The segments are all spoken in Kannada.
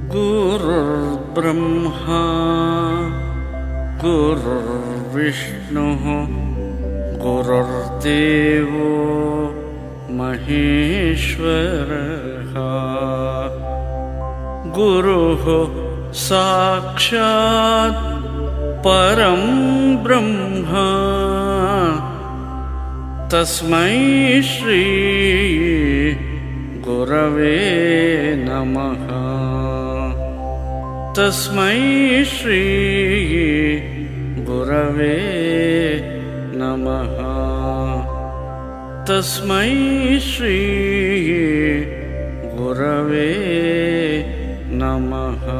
गुरुर्ब्रह्मा गुरुर्विष्णुः गुरुर्देवो महेश्वरः गुरुः साक्षात् परं ब्रह्मा तस्मै श्री गुरवे नमः तस्मै श्री गुरवे नमः तस्मै श्री गुरवे नमः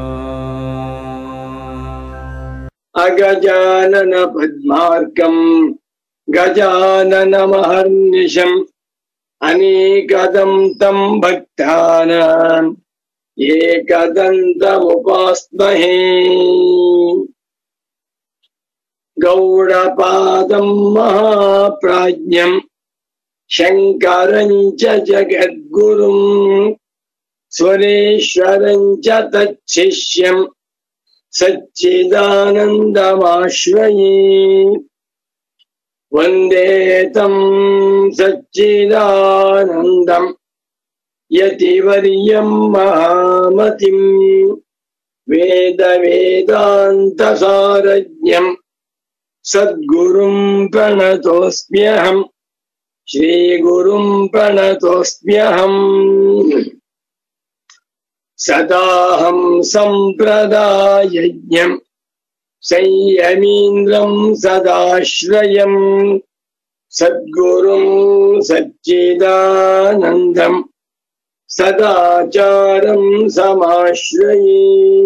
अगजानन पद्मार्कम् गजाननमहर्निशम् अनेकदं तं भक्तानाम् एकदन्तमुपास्महे गौडपादं महाप्राज्ञम् शङ्करं च जगद्गुरुम् स्वरेश्वरं च तच्छिष्यम् सच्चिदानन्दमाश्रये वन्दे तं सच्चिदानन्दम् यतिवर्यं महामतिम् वेदवेदान्तसारज्ञम् सद्गुरुं प्रणतोऽस्म्यहम् श्रीगुरुं प्रणतोऽस्म्यहम् सदाहं सम्प्रदायज्ञम् संयमीन्द्रं सदाश्रयम् सद्गुरुं सच्चिदानन्दम् सदाचारं समाश्रये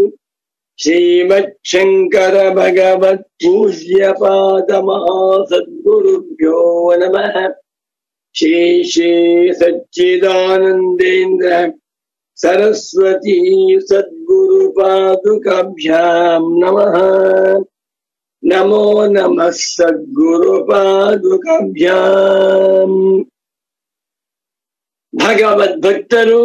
श्रीमच्छङ्कर भगवत् पूज्यपादमहासद्गुरुभ्यो नमः श्री श्री सच्चिदानन्देन्द्र सरस्वती सद्गुरुपादुकाभ्याम् नमः नमो नमः सद्गुरुपादुकाभ्याम् ಭಗವದ್ಭಕ್ತರು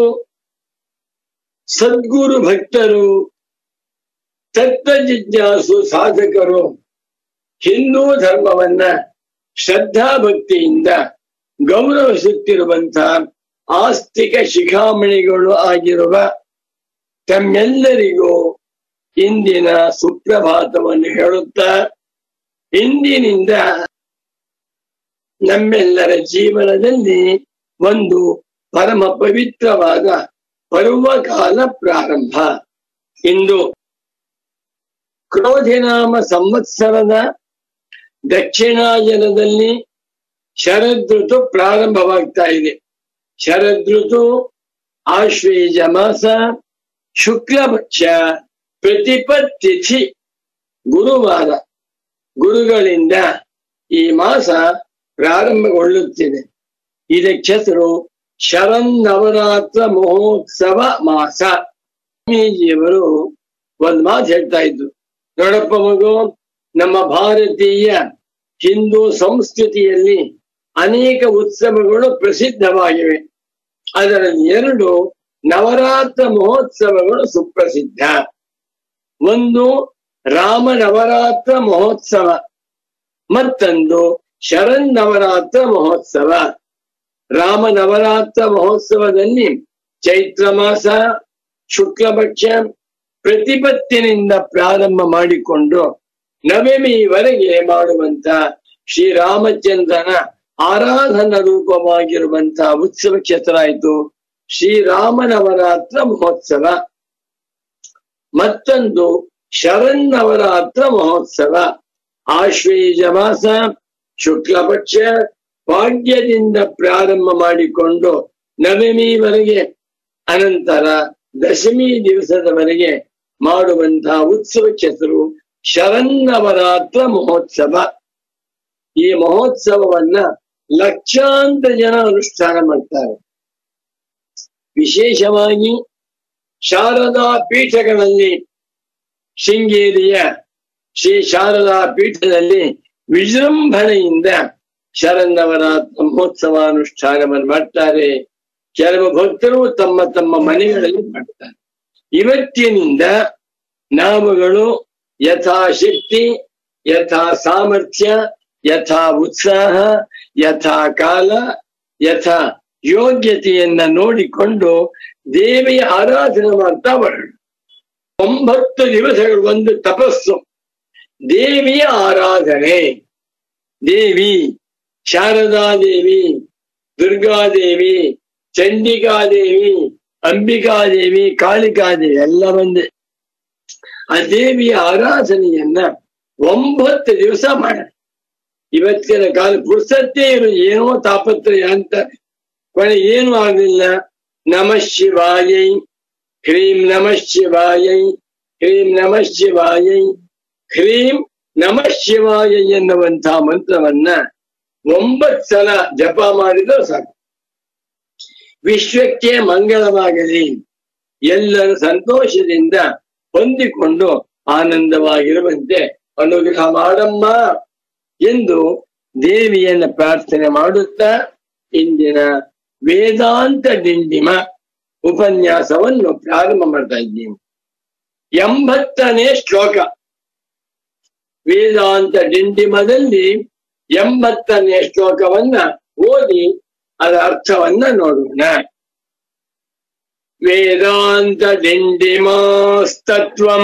ಸದ್ಗುರು ಭಕ್ತರು ತತ್ವ ಜಿಜ್ಞಾಸು ಸಾಧಕರು ಹಿಂದೂ ಧರ್ಮವನ್ನ ಶ್ರದ್ಧಾ ಭಕ್ತಿಯಿಂದ ಗೌರವಿಸುತ್ತಿರುವಂತಹ ಆಸ್ತಿಕ ಶಿಖಾಮಣಿಗಳು ಆಗಿರುವ ತಮ್ಮೆಲ್ಲರಿಗೂ ಇಂದಿನ ಸುಪ್ರಭಾತವನ್ನು ಹೇಳುತ್ತಾ ಇಂದಿನಿಂದ ನಮ್ಮೆಲ್ಲರ ಜೀವನದಲ್ಲಿ ಒಂದು ಪರಮ ಪವಿತ್ರವಾದ ಪರ್ವಕಾಲ ಪ್ರಾರಂಭ ಇಂದು ಕ್ರೋಧಿನಾಮ ಸಂವತ್ಸರದ ದಕ್ಷಿಣಾಯನದಲ್ಲಿ ಶರದೃತು ಪ್ರಾರಂಭವಾಗ್ತಾ ಇದೆ ಶರದೃತು ಆಶ್ವೇಜ ಮಾಸ ಶುಕ್ಲ ಪಕ್ಷ ಪ್ರತಿಪತ್ತಿಥಿ ಗುರುವಾರ ಗುರುಗಳಿಂದ ಈ ಮಾಸ ಪ್ರಾರಂಭಗೊಳ್ಳುತ್ತಿದೆ ಇದಕ್ಕೆ ಹೆಸರು ಶರನ್ನವರಾತ್ರ ಮಹೋತ್ಸವ ಮಾಸ ಸ್ವಾಮೀಜಿಯವರು ಒಂದ್ ಮಾತು ಹೇಳ್ತಾ ಇದ್ರು ನೋಡಪ್ಪ ಮಗು ನಮ್ಮ ಭಾರತೀಯ ಹಿಂದೂ ಸಂಸ್ಕೃತಿಯಲ್ಲಿ ಅನೇಕ ಉತ್ಸವಗಳು ಪ್ರಸಿದ್ಧವಾಗಿವೆ ಅದರಲ್ಲಿ ಎರಡು ನವರಾತ್ರ ಮಹೋತ್ಸವಗಳು ಸುಪ್ರಸಿದ್ಧ ಒಂದು ರಾಮ ನವರಾತ್ರ ಮಹೋತ್ಸವ ಮತ್ತೊಂದು ಶರನ್ನವರಾತ್ರ ಮಹೋತ್ಸವ ರಾಮ ನವರಾತ್ರ ಮಹೋತ್ಸವದಲ್ಲಿ ಚೈತ್ರ ಮಾಸ ಶುಕ್ಲ ಪಕ್ಷ ಪ್ರತಿಪತ್ತಿನಿಂದ ಪ್ರಾರಂಭ ಮಾಡಿಕೊಂಡು ನವಮಿವರೆಗೆ ಮಾಡುವಂತ ಶ್ರೀರಾಮಚಂದ್ರನ ಆರಾಧನ ರೂಪವಾಗಿರುವಂತಹ ಉತ್ಸವ ಕ್ಷೇತ್ರ ಆಯಿತು ಶ್ರೀರಾಮ ನವರಾತ್ರ ಮಹೋತ್ಸವ ಮತ್ತೊಂದು ಶರನ್ನವರಾತ್ರ ಮಹೋತ್ಸವ ಆಶ್ವೇಜ ಮಾಸ ಶುಕ್ಲ ಪಕ್ಷ ಭಾಗ್ಯದಿಂದ ಪ್ರಾರಂಭ ಮಾಡಿಕೊಂಡು ನವಮಿವರೆಗೆ ಅನಂತರ ದಶಮಿ ದಿವಸದವರೆಗೆ ಮಾಡುವಂತಹ ಉತ್ಸವಕ್ಕೆ ಹೆಸರು ಶರನ್ನವರಾತ್ರ ಮಹೋತ್ಸವ ಈ ಮಹೋತ್ಸವವನ್ನ ಲಕ್ಷಾಂತರ ಜನ ಅನುಷ್ಠಾನ ಮಾಡ್ತಾರೆ ವಿಶೇಷವಾಗಿ ಶಾರದಾ ಪೀಠಗಳಲ್ಲಿ ಶೃಂಗೇರಿಯ ಶ್ರೀ ಶಾರದಾ ಪೀಠದಲ್ಲಿ ವಿಜೃಂಭಣೆಯಿಂದ ಶರನ್ನವರಾತ್ರ ಮಹೋತ್ಸವಾನುಷ್ಠಾನವನ್ನು ಮಾಡ್ತಾರೆ ಕೆಲವು ಭಕ್ತರು ತಮ್ಮ ತಮ್ಮ ಮನೆಗಳಲ್ಲಿ ಮಾಡ್ತಾರೆ ಇವತ್ತಿನಿಂದ ನಾವುಗಳು ಯಥಾಶಕ್ತಿ ಯಥಾ ಸಾಮರ್ಥ್ಯ ಯಥಾ ಉತ್ಸಾಹ ಯಥಾ ಕಾಲ ಯಥಾ ಯೋಗ್ಯತೆಯನ್ನ ನೋಡಿಕೊಂಡು ದೇವಿಯ ಆರಾಧನೆ ಮಾಡ್ತಾ ಬರೋಣ ಒಂಬತ್ತು ದಿವಸಗಳು ಒಂದು ತಪಸ್ಸು ದೇವಿಯ ಆರಾಧನೆ ದೇವಿ ಶಾರದಾದೇವಿ ದುರ್ಗಾದೇವಿ ಚಂಡಿಕಾದೇವಿ ಅಂಬಿಕಾದೇವಿ ಕಾಳಿಕಾದೇವಿ ಎಲ್ಲ ಒಂದೇ ಆ ದೇವಿಯ ಆರಾಧನೆಯನ್ನ ಒಂಬತ್ತು ದಿವಸ ಮಾಡ ಇವತ್ತಿನ ಕಾಲ ಪುರುಸತ್ತೇ ಇರು ಏನೋ ತಾಪತ್ರಯ ಅಂತ ಕೊನೆ ಏನು ಆಗಲಿಲ್ಲ ನಮಃ ಶಿವಾಯೈ ಹ್ರೀಂ ನಮಃ ಶಿವಾಯೈ ಹ್ರೀಂ ನಮಃ ಶಿವಾಯೈ ಹ್ರೀಂ ನಮಃ ಶಿವಾಯ ಎನ್ನುವಂತಹ ಮಂತ್ರವನ್ನ ಒಂಬತ್ತು ಸಲ ಜಪ ಮಾಡಿದ್ರೆ ಸಾಕು ವಿಶ್ವಕ್ಕೆ ಮಂಗಳವಾಗಲಿ ಎಲ್ಲರೂ ಸಂತೋಷದಿಂದ ಹೊಂದಿಕೊಂಡು ಆನಂದವಾಗಿರುವಂತೆ ಅನುಗ್ರಹ ಮಾಡಮ್ಮ ಎಂದು ದೇವಿಯನ್ನ ಪ್ರಾರ್ಥನೆ ಮಾಡುತ್ತಾ ಇಂದಿನ ವೇದಾಂತ ಡಿಂಡಿಮ ಉಪನ್ಯಾಸವನ್ನು ಪ್ರಾರಂಭ ಮಾಡ್ತಾ ಇದ್ದೀನಿ ಎಂಬತ್ತನೇ ಶ್ಲೋಕ ವೇದಾಂತ ಡಿಂಡಿಮದಲ್ಲಿ ಎಂಬತ್ತನೇ ಶ್ಲೋಕವನ್ನ ಓದಿ ಅದರ ಅರ್ಥವನ್ನ ನೋಡೋಣ ವೇದಾಂತ ಡಿಂಡಿಮಾಸ್ತತ್ವಂ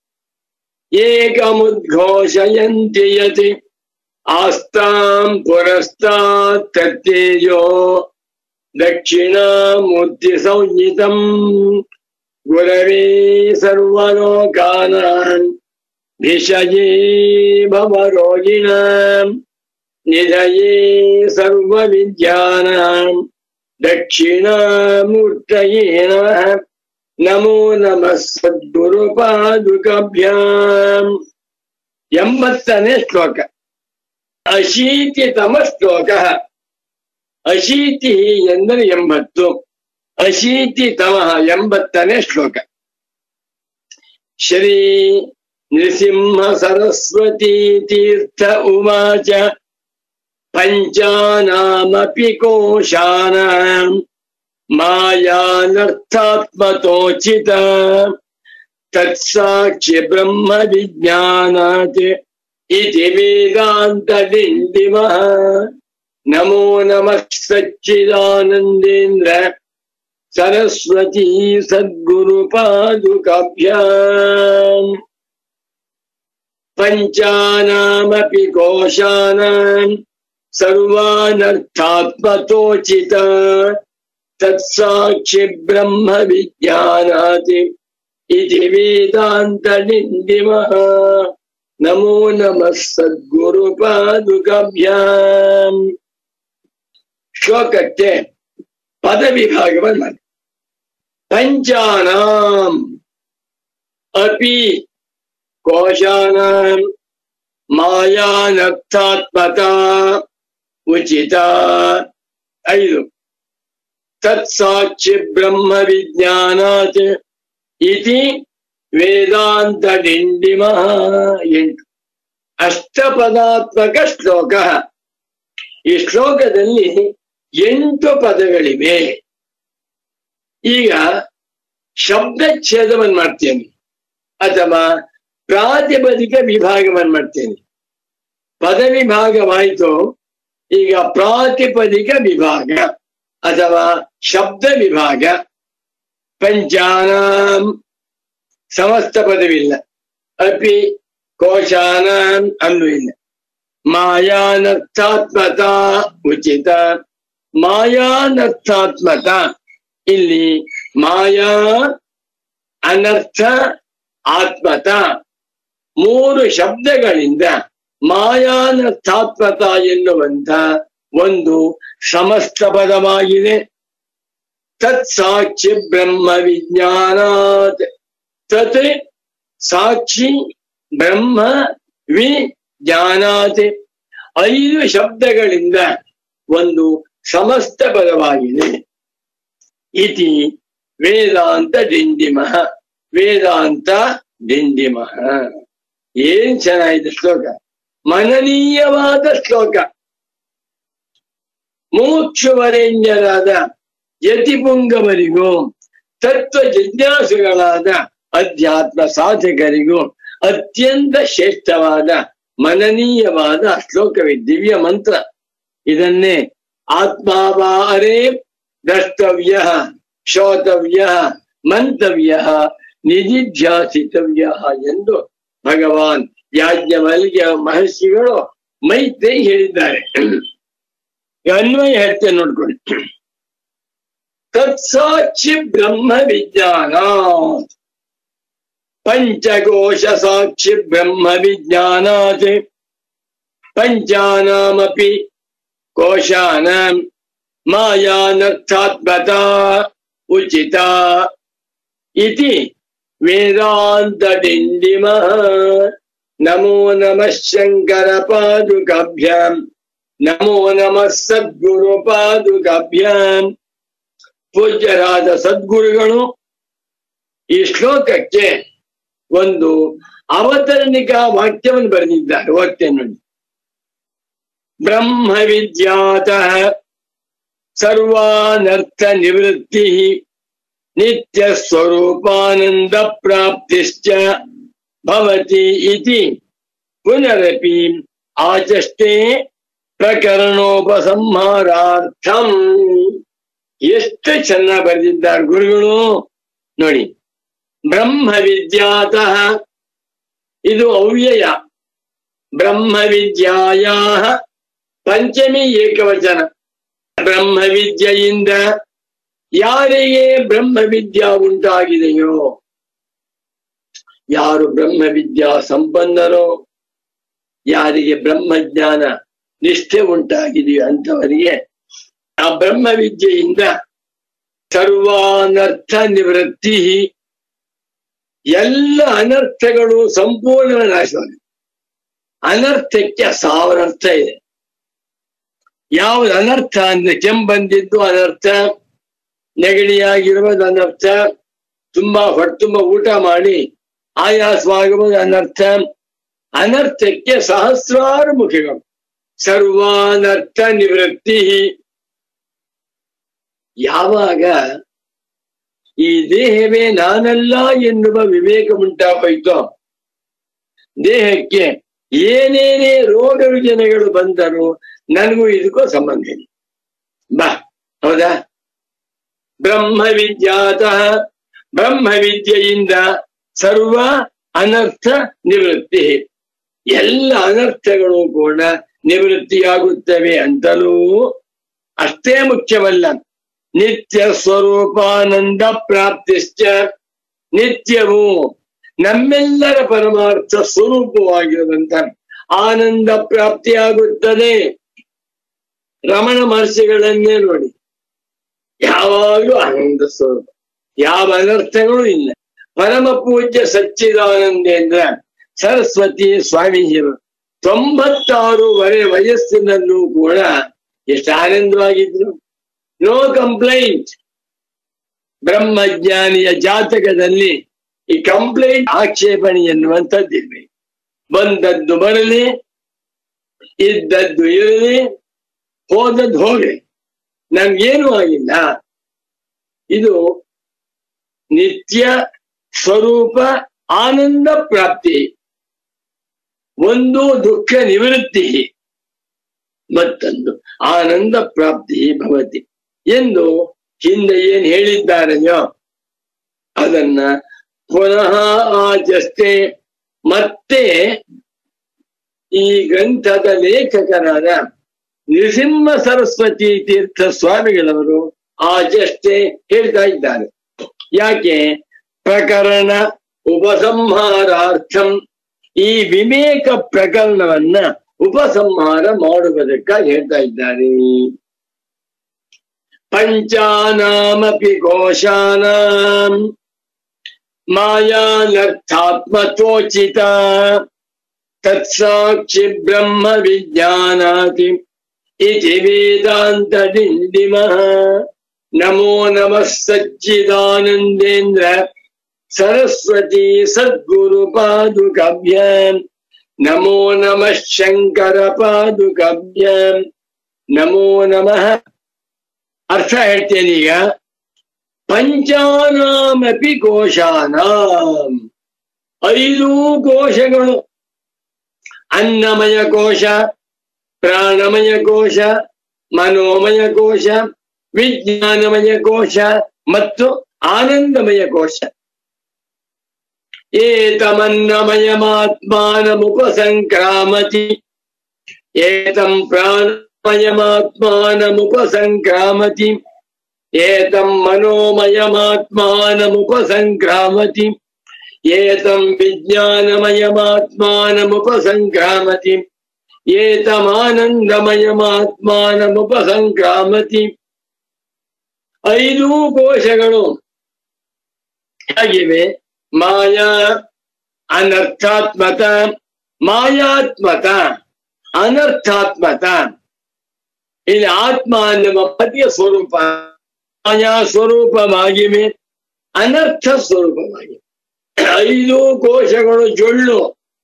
ಏಕಮುದ್ಘೋಷಯಂತಿ ಯತಿ ಆಸ್ತಾಂ ಪುರಸ್ತಾತ್ ತತ್ತೇಜೋ ದಕ್ಷಿಣಾಮೂರ್ತಿ ಸಂಹಿತಂ ಗುರವೇ ಸರ್ವಲೋಕಾನಾಂ ಭಿಷಯೇ ಭವರೋಗಿಣಾಂ ನಿಧಯೇ ಸರ್ವವಿದ್ಯಾನಾಂ ದಕ್ಷಿಣಾಮೂರ್ತಯೇ ನಮಃ ನಮೋ ನಮಃ ಸದ್ಗುರುಪಾದುಕಭ್ಯಾಂ ಎಂಬತ್ತನೇ ಶ್ಲೋಕ ಅಶೀತಿತಮ ಶ್ಲೋಕ ಅಶೀತಿ ಎಂದರೆ ಎಂಬತ್ತು ಅಶೀತಿತಮ ಎಂಬತ್ತನೇ ಶ್ಲೋಕ ಶ್ರೀ ನೃಸಿಂಹ ಸರಸ್ವತಿ ತೀರ್ಥ ಉವಾಚ ಪಂಚಾನಾಮಪಿ ಕೋಶಾನಾಂ ಮಾಯಾನರ್ಥಾತ್ಮತೋಚಿತ ತತ್ಸಾಕ್ಷಿ ಬ್ರಹ್ಮ ವಿಜ್ಞಾನಾತ್ ಇತಿ ವೇದಾಂತ ಡಿಂಡಿಮಃ ನಮೋ ನಮಃ ಸಚ್ಚಿದಾನಂದೇಂದ್ರ ಸರಸ್ವತಿ ಸದ್ಗುರು ಪಾದುಕಾಭ್ಯಾಂ ಪಂಚಾನಾಮಪಿ ಕೋಶಾನಾಂ ಸರ್ವಾನರ್ಥಾತ್ಮತೋಚಿತ ತತ್ಸಾಕ್ಷಿ ಬ್ರಹ್ಮ ವಿಜ್ಞಾನಾತಿ ಇತಿ ವೇದಾಂತ ಡಿಂಡಿಮಃ ನಮೋ ನಮಃ ಸದ್ಗುರು ಪಾದುಕಾಭ್ಯಾಂ ಶ್ಲೋಕಕ್ಕೆ ಪದ ವಿಭಾಗವನ್ನು ಮಾಡಿ ಪಂಚಾನಾಂ ಅಪಿ ಕೋಶಾನಾಂ ಮಾಯಾನರ್ಥಾತ್ಮತ ಉಚಿತ ಐದು ತತ್ಸಾಕ್ಷಿ ಬ್ರಹ್ಮ ವಿಜ್ಞಾನಾತ್ ಇತಿ ವೇದಾಂತ ಡಿಂಡಿಮ ಎಂಟು ಅಷ್ಟಪದಾತ್ಮಕ ಶ್ಲೋಕ ಈ ಶ್ಲೋಕದಲ್ಲಿ ಎಂಟು ಪದಗಳಿವೆ ಈಗ ಶಬ್ದಚ್ಛೇದವನ್ನು ಮಾಡ್ತೇನೆ ಅಥವಾ ಪ್ರಾತಿಪದಿಕ ವಿಭಾಗವನ್ನು ಮಾಡ್ತೇನೆ ಪದ ವಿಭಾಗವಾಯಿತು ಈಗ ಪ್ರಾತಿಪದಿಕ ವಿಭಾಗ ಅಥವಾ ಶಬ್ದ ವಿಭಾಗ ಪಂಚಾನಾಂ ಸಮಸ್ತ ಪದವಿಲ್ಲ ಅಪಿ ಕೋಶಾನಾಂ ಅಲ್ಲೂ ಇಲ್ಲ ಮಾಯಾನರ್ಥಾತ್ಮತ ಉಚಿತ ಮಾಯಾನರ್ಥಾತ್ಮತ ಇಲ್ಲಿ ಮಾಯಾ ಅನರ್ಥ ಆತ್ಮತ ಮೂರು ಶಬ್ದಗಳಿಂದ ಮಾಯಾನರ್ಥಾತ್ಮತ ಎನ್ನುವಂತ ಒಂದು ಸಮಸ್ತ ಪದವಾಗಿದೆ ತತ್ ಸಾಕ್ಷಿ ಬ್ರಹ್ಮ ವಿಜ್ಞಾನಾತ್ ತತ್ ಸಾಕ್ಷಿ ಬ್ರಹ್ಮ ವಿಜ್ಞಾನಾತ್ ಐದು ಶಬ್ದಗಳಿಂದ ಒಂದು ಸಮಸ್ತ ಪದವಾಗಿದೆ ಇತಿ ವೇದಾಂತ ಡಿಂಡಿಮಃ ವೇದಾಂತ ಡಿಂಡಿಮಃ ಏನ್ ಚೆನ್ನಾಗಿದೆ ಶ್ಲೋಕ ಮನನೀಯವಾದ ಶ್ಲೋಕ ಮುಮುಕ್ಷುವರೇಣ್ಯರಾದ ಯತಿಪುಂಗವರಿಗೂ ತತ್ವ ಜಿಜ್ಞಾಸುಗಳಾದ ಅಧ್ಯಾತ್ಮ ಸಾಧಕರಿಗೂ ಅತ್ಯಂತ ಶ್ರೇಷ್ಠವಾದ ಮನನೀಯವಾದ ಶ್ಲೋಕವೇ ದಿವ್ಯ ಮಂತ್ರ ಇದನ್ನೇ ಆತ್ಮಾವಾರೇ ದ್ರಷ್ಟವ್ಯ ಶ್ರೋತವ್ಯ ಮಂತವ್ಯ ನಿಧಿಧ್ಯಾಸಿತವ್ಯ ಎಂದು ಭಗವಾನ್ ಯಾಜ್ಞವಲ್ಕ್ಯ ಮಹರ್ಷಿಗಳು ಮೈತ್ರಿ ಹೇಳಿದ್ದಾರೆ ಅನ್ವಯ ಹೇಳ್ತೇನೆ ನೋಡ್ಕೊಳ್ಳಿ ತತ್ಸಾಕ್ಷಿ ಬ್ರಹ್ಮ ವಿಜ್ಞಾನ ಪಂಚಕೋಶ ಸಾಕ್ಷಿ ಬ್ರಹ್ಮ ವಿಜ್ಞಾನಾತ್ ಪಂಚಾನಾಮಪಿ ಕೋಶಾನಾಂ ಮಾಯಾನರ್ಥಾತ್ಮತಾ ಉಚಿತ ಇತಿ ವೇದಾಂತಡಿಂಡಿಮಃ ನಮೋ ನಮಃ ಶಂಕರ ಪಾದುಕಾಭ್ಯಾಂ ನಮೋ ನಮಃ ಸದ್ಗುರು ಪಾದುಕಾಭ್ಯಾಂ ಪೂಜ್ಯರಾದ ಸದ್ಗುರುಗಳು ಈ ಶ್ಲೋಕಕ್ಕೆ ಒಂದು ಅವತರಣಿಕಾ ವಾಕ್ಯವನ್ನು ಬರೆದಿದ್ದಾರೆ ಓದ್ತೇನೆ ನೋಡಿ ಬ್ರಹ್ಮ ವಿದ್ಯಾತಃ ಸರ್ವಾನರ್ಥ ನಿವೃತ್ತಿ ನಿತ್ಯ ಸ್ವರೂಪಾನಂದ ಪ್ರಾಪ್ತಿಶ್ಚ ಭವತಿ ಇತಿ ಪುನರಪಿ ಆಚಷ್ಟೇ ಪ್ರಕರಣೋಪಸಂಹಾರಾರ್ಥಂ ಎಷ್ಟು ಚೆನ್ನಾಗಿ ಬರೆದಿದ್ದಾರೆ ಗುರುಗಳು ನೋಡಿ ಬ್ರಹ್ಮ ವಿದ್ಯಾತಃ ಇದು ಅವ್ಯಯ ಬ್ರಹ್ಮ ವಿದ್ಯಾಯ ಪಂಚಮಿ ಏಕವಚನ ಬ್ರಹ್ಮ ವಿದ್ಯೆಯಿಂದ ಯಾರಿಗೆ ಬ್ರಹ್ಮ ವಿದ್ಯಾ ಉಂಟಾಗಿದೆಯೋ ಯಾರು ಬ್ರಹ್ಮ ವಿದ್ಯಾ ಸಂಪನ್ನರೋ ಯಾರಿಗೆ ಬ್ರಹ್ಮಜ್ಞಾನ ನಿಷ್ಠೆ ಉಂಟಾಗಿದೆಯೋ ಅಂತವರಿಗೆ ಆ ಬ್ರಹ್ಮ ವಿದ್ಯೆಯಿಂದ ಸರ್ವಾನರ್ಥ ನಿವೃತ್ತಿ ಎಲ್ಲ ಅನರ್ಥಗಳು ಸಂಪೂರ್ಣ ನಾಶವಾಗಿದೆ ಅನರ್ಥಕ್ಕೆ ಸಾವಿರ ಅರ್ಥ ಇದೆ ಯಾವ್ದು ಅನರ್ಥ ಅಂದ್ರೆ ಕೆಂಬಂದಿದ್ದು ಅನರ್ಥ ನೆಗಡಿಯಾಗಿರುವುದು ಅನರ್ಥ ತುಂಬಾ ಹೊಟ್ಟೆ ತುಂಬ ಊಟ ಮಾಡಿ ಆಯಾಸವಾಗುವುದು ಅನರ್ಥ ಅನರ್ಥಕ್ಕೆ ಸಹಸ್ರಾರು ಮುಖಗಳು ಸರ್ವಾನರ್ಥ ನಿವೃತ್ತಿ ಯಾವಾಗ ಈ ದೇಹವೇ ನಾನಲ್ಲ ಎನ್ನುವ ವಿವೇಕ ಉಂಟಾಗೋಯ್ತೋ ದೇಹಕ್ಕೆ ಏನೇನೇ ರೋಗ ರುಜಿನಗಳು ಬಂದರೂ ನನಗೂ ಇದಕ್ಕೂ ಸಂಬಂಧ ಇಲ್ಲ ಬಾ ಹೌದಾ ಬ್ರಹ್ಮ ವಿದ್ಯಾತಃ ಬ್ರಹ್ಮ ವಿದ್ಯೆಯಿಂದ ಸರ್ವ ಅನರ್ಥ ನಿವೃತ್ತಿ ಎಲ್ಲ ಅನರ್ಥಗಳು ಕೂಡ ನಿವೃತ್ತಿಯಾಗುತ್ತವೆ ಅಂತಲೂ ಅಷ್ಟೇ ಮುಖ್ಯವಲ್ಲ ನಿತ್ಯ ಸ್ವರೂಪಾನಂದ ಪ್ರಾಪ್ತಿಶ್ಚ ನಿತ್ಯವೂ ನಮ್ಮೆಲ್ಲರ ಪರಮಾರ್ಥ ಸ್ವರೂಪವಾಗಿರುವಂತ ಆನಂದ ಪ್ರಾಪ್ತಿಯಾಗುತ್ತದೆ ರಮಣ ಮಹರ್ಷಿಗಳನ್ನೇ ನೋಡಿ ಯಾವಾಗಲೂ ಆನಂದ ಸ್ವರೂಪ ಯಾವ ಅನರ್ಥಗಳು ಇಲ್ಲ ಪರಮ ಪೂಜ್ಯ ಸಚ್ಚಿದಾನಂದೇಂದ್ರ ಸರಸ್ವತಿ ಸ್ವಾಮೀಜಿಯವರು ತೊಂಬತ್ತಾರೂವರೆ ವಯಸ್ಸಿನಲ್ಲೂ ಕೂಡ ಎಷ್ಟು ಆನಂದವಾಗಿದ್ರು ನೋ ಕಂಪ್ಲೈಂಟ್ ಬ್ರಹ್ಮಜ್ಞಾನಿಯ ಜಾತಕದಲ್ಲಿ ಈ ಕಂಪ್ಲೇಂಟ್ ಆಕ್ಷೇಪಣೆ ಎನ್ನುವಂಥದ್ದಿರ್ಬೇಕು ಬಂದದ್ದು ಬರಲಿ ಇದ್ದದ್ದು ಇರಲಿ ಹೋದದ್ದು ಹೋಗ್ಲಿ ನಮ್ಗೇನು ಆಗಿಲ್ಲ ಇದು ನಿತ್ಯ ಸ್ವರೂಪ ಆನಂದ ಪ್ರಾಪ್ತಿ ಒಂದು ದುಃಖ ನಿವೃತ್ತಿ ಮತ್ತೊಂದು ಆನಂದ ಪ್ರಾಪ್ತಿ ಭವತಿ ಎಂದು ಹಿಂದೆ ಏನ್ ಹೇಳಿದ್ದಾರೆಯೋ ಅದನ್ನ ಪುನಃ ಆಚಷ್ಟೇ ಮತ್ತೆ ಈ ಗ್ರಂಥದ ಲೇಖಕರಾದ ನೃಸಿಂಹ ಸರಸ್ವತಿ ತೀರ್ಥ ಸ್ವಾಮಿಗಳವರು ಆಚಷ್ಟೇ ಹೇಳ್ತಾ ಇದ್ದಾರೆ ಯಾಕೆ ಪ್ರಕರಣ ಉಪಸಂಹಾರಾರ್ಥಂ ಈ ವಿವೇಕ ಪ್ರಕರಣವನ್ನ ಉಪಸಂಹಾರ ಮಾಡುವುದಕ್ಕಾಗಿ ಹೇಳ್ತಾ ಇದ್ದಾರೆ ಪಂಚಾನಾಮಪಿ ಕೋಶಾನಾಂ ಮಾಯಾನರ್ಥಾತ್ಮತೋಚಿತ ತತ್ಸಾಕ್ಷಿ ಬ್ರಹ್ಮ ವಿಜ್ಞಾನಾತಿ ಇತಿ ವೇದಾಂತ ಡಿಂಡಿಮಃ ನಮೋ ನಮಃ ಸಚ್ಚಿದಾನಂದೇಂದ್ರ ಸರಸ್ವತಿ ಸದ್ಗುರು ಪಾದುಕಾಭ್ಯಾಂ ನಮೋ ನಮಃ ಶಂಕರ ಪಾದುಕಾಭ್ಯಾಂ ನಮೋ ನಮಃ ಅರ್ಥ ಹೇಳ್ತೇನೆ ಈಗ ಪಂಚಾನಾಮಪಿ ಕೋಶಾನಾಂ ಐದು ಕೋಶಗಳು ಅನ್ನಮಯ ಕೋಶ ಪ್ರಾಣಮಯ ಕೋಶ ಮನೋಮಯ ಕೋಶ ವಿಜ್ಞಾನಮಯ ಕೋಶ ಮತ್ತು ಆನಂದಮಯ ಕೋಶ ಏತಮನ್ನಮಯಮಾತ್ಮಾನಮುಪಸಂಕ್ರಾಮತಿ ಏತಂ ಪ್ರಾಣಮಯಮಾತ್ಮಾನಮುಪಸಂಕ್ರಾಮತಿ ಏತಂ ಮನೋಮಯಮಾತ್ಮಾನಮುಪಸಂಕ್ರಾಮತಿ ಏತಂ ವಿಜ್ಞಾನಮಯಮಾತ್ಮಾನಮುಪಸಂಕ್ರಾಮತಿ ಏತಮಾನಂದಮಯಮಾತ್ಮಾನಮುಪಸಂಕ್ರಾಮತಿ ಐದು ಕೋಶಗಳು ಹೇಗಿವೆ ಮಾಯಾ ಅನರ್ಥಾತ್ಮತ ಮಾಯಾತ್ಮತ ಅನರ್ಥಾತ್ಮತ ಇಲ್ಲಿ ಆತ್ಮ ಅನ್ನುವ ಪತಿಯ ಸ್ವರೂಪ ಮಾಯಾ ಸ್ವರೂಪವಾಗಿವೆ ಅನರ್ಥ ಸ್ವರೂಪವಾಗಿವೆ ಐದು ಕೋಶಗಳು ಜೊಳ್ಳು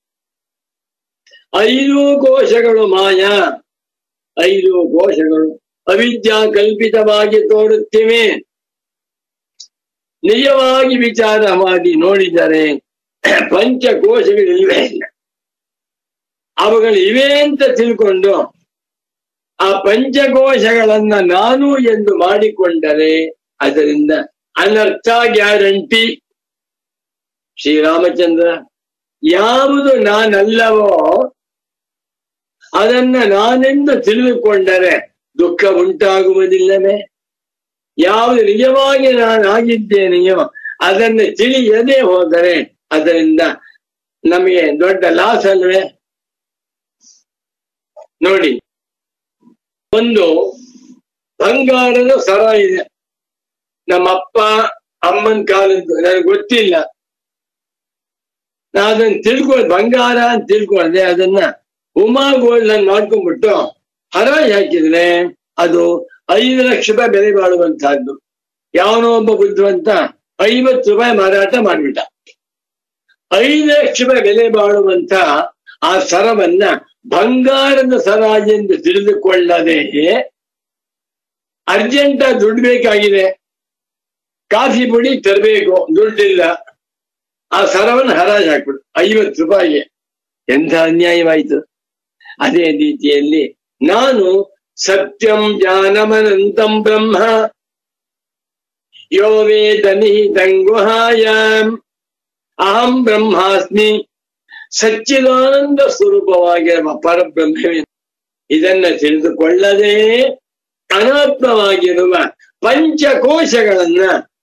ಐದು ಕೋಶಗಳು ಮಾಯಾ ಐದು ಕೋಶಗಳು ಅವಿದ್ಯಾ ಕಲ್ಪಿತವಾಗಿ ತೋರುತ್ತಿವೆ ನಿಜವಾಗಿ ವಿಚಾರ ಮಾಡಿ ನೋಡಿದರೆ ಪಂಚಕೋಶಗಳು ಇವೆ ಇಲ್ಲ ಅವುಗಳು ಇವೆ ಅಂತ ತಿಳ್ಕೊಂಡು ಆ ಪಂಚಕೋಶಗಳನ್ನ ನಾನು ಎಂದು ಮಾಡಿಕೊಂಡರೆ ಅದರಿಂದ ಅನರ್ಥ ಗ್ಯಾರಂಟಿ ಶ್ರೀರಾಮಚಂದ್ರ ಯಾವುದು ನಾನಲ್ಲವೋ ಅದನ್ನ ನಾನೆಂದು ತಿಳಿದುಕೊಂಡರೆ ದುಃಖ ಉಂಟಾಗುವುದಿಲ್ಲವೇ ಯಾವುದು ನಿಜವಾಗಿ ನಾನು ಆಗಿದ್ದೇನೆಯೋ ಅದನ್ನು ತಿಳಿಯದೆ ಹೋದರೆ ಅದರಿಂದ ನಮಗೆ ದೊಡ್ಡ ಲಾಸ್ ಅಲ್ವೇ ನೋಡಿ ಒಂದು ಬಂಗಾರದ ಸರ ಇದೆ ನಮ್ಮಪ್ಪ ಅಮ್ಮನ ಕಾಲದ್ದು ನನಗೆ ಗೊತ್ತಿಲ್ಲ ನಾ ಅದನ್ನ ತಿಳ್ಕೊಳ್ ಬಂಗಾರ ಅಂತ ತಿಳ್ಕೊಳ್ದೆ ಅದನ್ನ ಉಮಾ ಗೋಲ್ಡ್ ಅನ್ನು ಮಾಡ್ಕೊಂಡ್ಬಿಟ್ಟು ಹರಾಜ್ ಹಾಕಿದ್ರೆ ಅದು ಐದು ಲಕ್ಷ ರೂಪಾಯಿ ಬೆಲೆ ಬಾಳುವಂತಹದ್ದು ಯಾವನೋ ಒಬ್ಬ ಬುದ್ಧಿವಂತ ಐವತ್ತು ರೂಪಾಯಿ ಮಾರಾಟ ಮಾಡ್ಬಿಟ್ಟ ಐದು ಲಕ್ಷ ರೂಪಾಯಿ ಬೆಲೆ ಬಾಳುವಂತ ಆ ಸರವನ್ನ ಬಂಗಾರದ ಸರ ಎಂದು ತಿಳಿದುಕೊಳ್ಳದೆ ಅರ್ಜೆಂಟ್ ದುಡ್ಡು ಬೇಕಾಗಿದೆ ಕಾಫಿ ಪುಡಿ ತರಬೇಕು ದುಡ್ಡಿಲ್ಲ ಆ ಸರವನ್ನು ಹರಾಜ್ ಹಾಕ್ಬಿಡು ಐವತ್ತು ರೂಪಾಯಿಗೆ ಎಂಥ ಅನ್ಯಾಯವಾಯಿತು ಅದೇ ರೀತಿಯಲ್ಲಿ ನಾನು ಸತ್ಯಂ ಜ್ಞಾನಮನಂತಂ ಬ್ರಹ್ಮ ಯೋ ವೇದ ನಿಹಿತಂ ಗುಹಾಯಾಮ್ ಅಹಂ ಬ್ರಹ್ಮಾಸ್ಮಿ ಸಚ್ಚಿದಾನಂದ ಸ್ವರೂಪವಾಗಿರುವ ಪರಬ್ರಹ್ಮವೇ ಇದನ್ನ ತಿಳಿದುಕೊಳ್ಳದೆ ಅನಾತ್ಮವಾಗಿರುವ ಪಂಚಕೋಶಗಳನ್ನ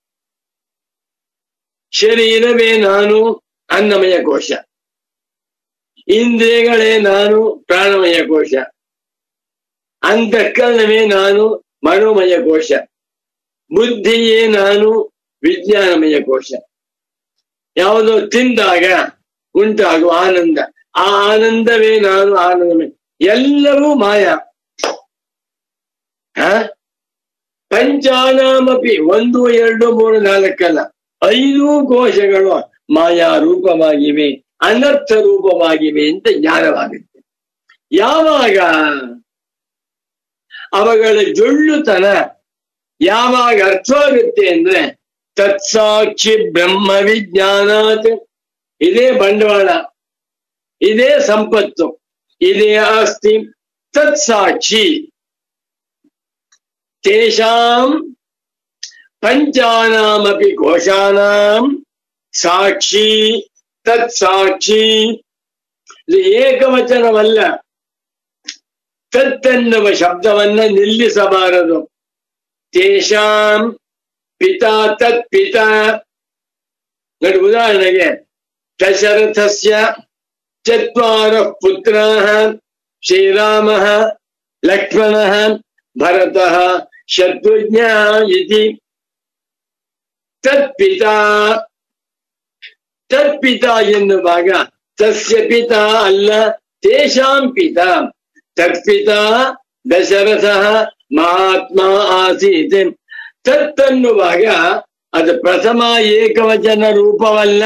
ಶರೀರವೇ ನಾನು ಅನ್ನಮಯ ಕೋಶ ಇಂದ್ರಿಯಗಳೇ ನಾನು ಪ್ರಾಣಮಯ ಕೋಶ ಅಂತಃಕರಣವೇ ನಾನು ಮನೋಮಯ ಕೋಶ ಬುದ್ಧಿಯೇ ನಾನು ವಿಜ್ಞಾನಮಯ ಕೋಶ ಯಾವುದೋ ತಿಂದಾಗ ಉಂಟಾಗುವ ಆನಂದ ಆ ಆನಂದವೇ ನಾನು ಆನಂದಮಯ ಎಲ್ಲವೂ ಮಾಯ ಹ ಪಂಚಾನಾಮಪಿ ಒಂದು ಎರಡು ಮೂರು ನಾಲ್ಕಲ್ಲ ಐದು ಕೋಶಗಳು ಮಾಯಾ ರೂಪವಾಗಿವೆ ಅನರ್ಥ ರೂಪವಾಗಿವೆ ಅಂತ ಜ್ಞಾನವಾಗುತ್ತೆ ಯಾವಾಗ ಅವುಗಳ ಜೊಳ್ಳುತನ ಯಾವಾಗ ಅರ್ಥವಾಗುತ್ತೆ ಅಂದ್ರೆ ತತ್ಸಾಕ್ಷಿ ಬ್ರಹ್ಮ ವಿಜ್ಞಾನಾತ್ ಇದೇ ಬಂಡವಾಳ ಇದೇ ಸಂಪತ್ತು ಇದೇ ಆಸ್ತಿ ತತ್ಸಾಕ್ಷಿ ತೇಷಾಂ ಪಂಚಾನಾಮಪಿ ಕೋಶಾನಾಂ ಸಾಕ್ಷಿ ತತ್ಸಾಕ್ಷಿ ಇದು ಏಕವಚನವಲ್ಲ ತತ್ತೆನ್ನುವ ಶಬ್ದವನ್ನ ನಿಲ್ಲಿಸಬಾರದು ತೇಷಾಂ ಪಿತಾ ತತ್ ಪಿತಾ ನೋಡಿ ಉದಾಹರಣೆಗೆ ದಶರಥಸ್ಯ ಚತ್ವಾರ ಪುತ್ರ ಶ್ರೀರಾಮ ಲಕ್ಷ್ಮಣ ಭರತ ಶತ್ರುಘ್ನ ಇತಿ ತತ್ಪಿತಾ ತತ್ಪಿತಾ ಎನ್ನುವಾಗ ತಸ್ಯ ಪಿತಾ ಅಲ್ಲ ತೇಷಾಂ ಪಿತಾ ತತ್ಪಿತಾ ದಶರಥ ಮಹಾತ್ಮ ಆಸೀತ್ ತತ್ತನ್ನುವಾಗ ಅದು ಪ್ರಥಮ ಏಕವಚನ ರೂಪವಲ್ಲ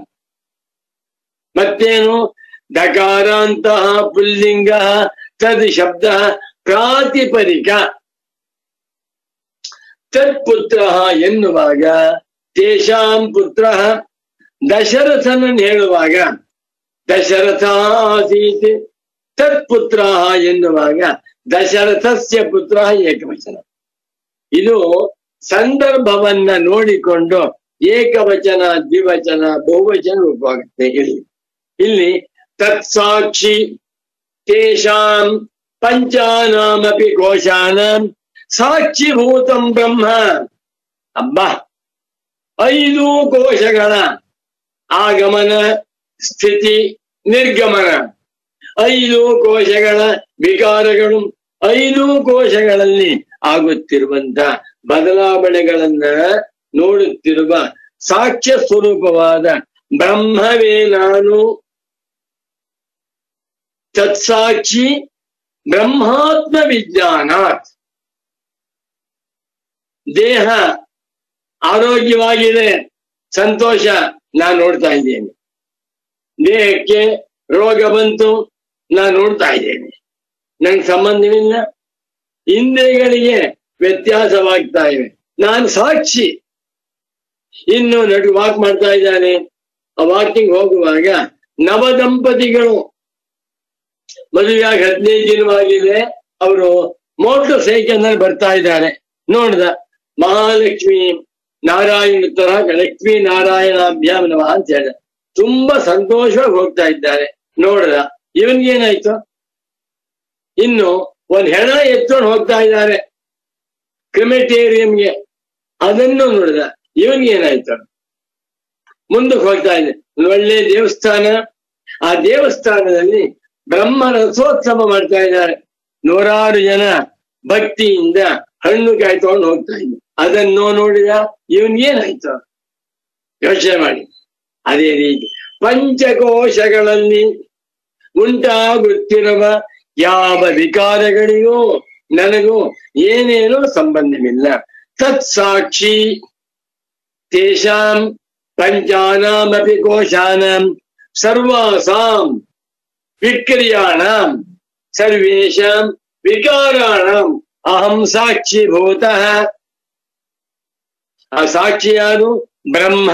ಮತ್ತೇನು ದಕಾರಾಂತಹ ಪುಲ್ಲಿಂಗ ತದ್ ಶಬ್ದ ಪ್ರಾತಿಪದಿಕ ತತ್ಪುತ್ರ ಎನ್ನುವಾಗ ತೇಷಾಂ ಪುತ್ರ ದಶರಥನನ್ನು ಹೇಳುವಾಗ ದಶರಥಾಸೀತ್ ತತ್ಪುತ್ರ ಎನ್ನುವಾಗ ದಶರಥಸ್ಯ ಪುತ್ರ ಏಕವಚನ ಇದು ಸಂದರ್ಭವನ್ನ ನೋಡಿಕೊಂಡು ಏಕವಚನ ದ್ವಿವಚನ ಬಹುವಚನ ರೂಪವಾಗುತ್ತೆ ಇಲ್ಲಿ ಇಲ್ಲಿ ತತ್ಸಾಕ್ಷಿ ತೇಷಾಂ ಪಂಚಾನಾಮಪಿ ಕೋಶಾನಾಂ ಸಾಕ್ಷಿಭೂತಂ ಬ್ರಹ್ಮ ಅಬ್ಬ ಐದು ಕೋಶಗಳ ಆಗಮನ ಸ್ಥಿತಿ ನಿರ್ಗಮನ ಐದು ಕೋಶಗಳ ವಿಕಾರಗಳು ಐದು ಕೋಶಗಳಲ್ಲಿ ಆಗುತ್ತಿರುವಂತ ಬದಲಾವಣೆಗಳನ್ನ ನೋಡುತ್ತಿರುವ ಸಾಕ್ಷ್ಯ ಸ್ವರೂಪವಾದ ಬ್ರಹ್ಮವೇ ನಾನು ತತ್ಸಾಕ್ಷಿ ಬ್ರಹ್ಮಾತ್ಮ ವಿಜ್ಞಾನಾತ್ ದೇಹ ಆರೋಗ್ಯವಾಗಿದೆ ಸಂತೋಷ ನಾನು ನೋಡ್ತಾ ಇದ್ದೇನೆ ದೇಹಕ್ಕೆ ರೋಗ ಬಂತು ನಾನು ನೋಡ್ತಾ ಇದ್ದೇನೆ ನಂಗೆ ಸಂಬಂಧವಿಲ್ಲ ಇಂದ್ರಿಯಗಳಿಗೆ ವ್ಯತ್ಯಾಸವಾಗ್ತಾ ಇವೆ ನಾನು ಸಾಕ್ಷಿ ಇನ್ನು ನಡು ವಾಕ್ ಮಾಡ್ತಾ ಇದ್ದಾನೆ ಆ ವಾಕಿಂಗ್ ಹೋಗುವಾಗ ನವ ದಂಪತಿಗಳು ಮದುವೆಯಾಗಿ ಹದಿನೈದು ದಿನವಾಗಿದೆ ಅವರು ಮೋಟರ್ ಸೈಕಲ್ ನಲ್ಲಿ ಬರ್ತಾ ಇದ್ದಾರೆ ನೋಡ್ದ ಮಹಾಲಕ್ಷ್ಮಿ ನಾರಾಯಣ ತರ ಲಕ್ಷ್ಮೀ ನಾರಾಯಣಾಭ್ಯಾಮ್ ನಮಃ ಅಂತ ಹೇಳಿದ ತುಂಬಾ ಸಂತೋಷವಾಗಿ ಹೋಗ್ತಾ ಇದ್ದಾರೆ ನೋಡ್ದ ಇವನ್ಗೇನಾಯ್ತು ಇನ್ನು ಒಂದ್ ಹೆಣ ಎತ್ಕೊಂಡು ಹೋಗ್ತಾ ಇದ್ದಾರೆ ಕ್ರಿಮೆಟೇರಿಯಂಗೆ ಅದನ್ನು ನೋಡಿದ ಇವನ್ಗೇನಾಯ್ತು ಮುಂದಕ್ಕೆ ಹೋಗ್ತಾ ಇದೆ ಒಂದು ಒಳ್ಳೆ ದೇವಸ್ಥಾನ ಆ ದೇವಸ್ಥಾನದಲ್ಲಿ ಬ್ರಹ್ಮ ರಥೋತ್ಸವ ಮಾಡ್ತಾ ಇದ್ದಾರೆ ನೂರಾರು ಜನ ಭಕ್ತಿಯಿಂದ ಹಣ್ಣು ಕಾಯ್ಕೊಂಡು ಹೋಗ್ತಾ ಇದ್ದ ಅದನ್ನು ನೋಡಿದ ಇವನ್ಗೇನಾಯ್ತು ಯೋಚನೆ ಮಾಡಿ ಅದೇ ರೀತಿ ಪಂಚಕೋಶಗಳಲ್ಲಿ ಉಂಟಾಗುತ್ತಿರುವ ಯಾವ ವಿಕಾರಗಳಿಗೂ ನನಗೂ ಏನೇನೂ ಸಂಬಂಧವಿಲ್ಲ ತತ್ಸಾಕ್ಷಿ ತೇಷಾಂ ಪಂಚಾನಾಮಪಿ ಕೋಶಾನಾಂ ಸರ್ವಾಸಾಂ ವಿಕ್ರಿಯಾಣಾಂ ಸರ್ವೇಷಾಂ ವಿಕಾರಾಣಾಂ ಅಹಂ ಸಾಕ್ಷಿಭೂತಃ ಆ ಸಾಕ್ಷಿ ಯಾರು ಬ್ರಹ್ಮ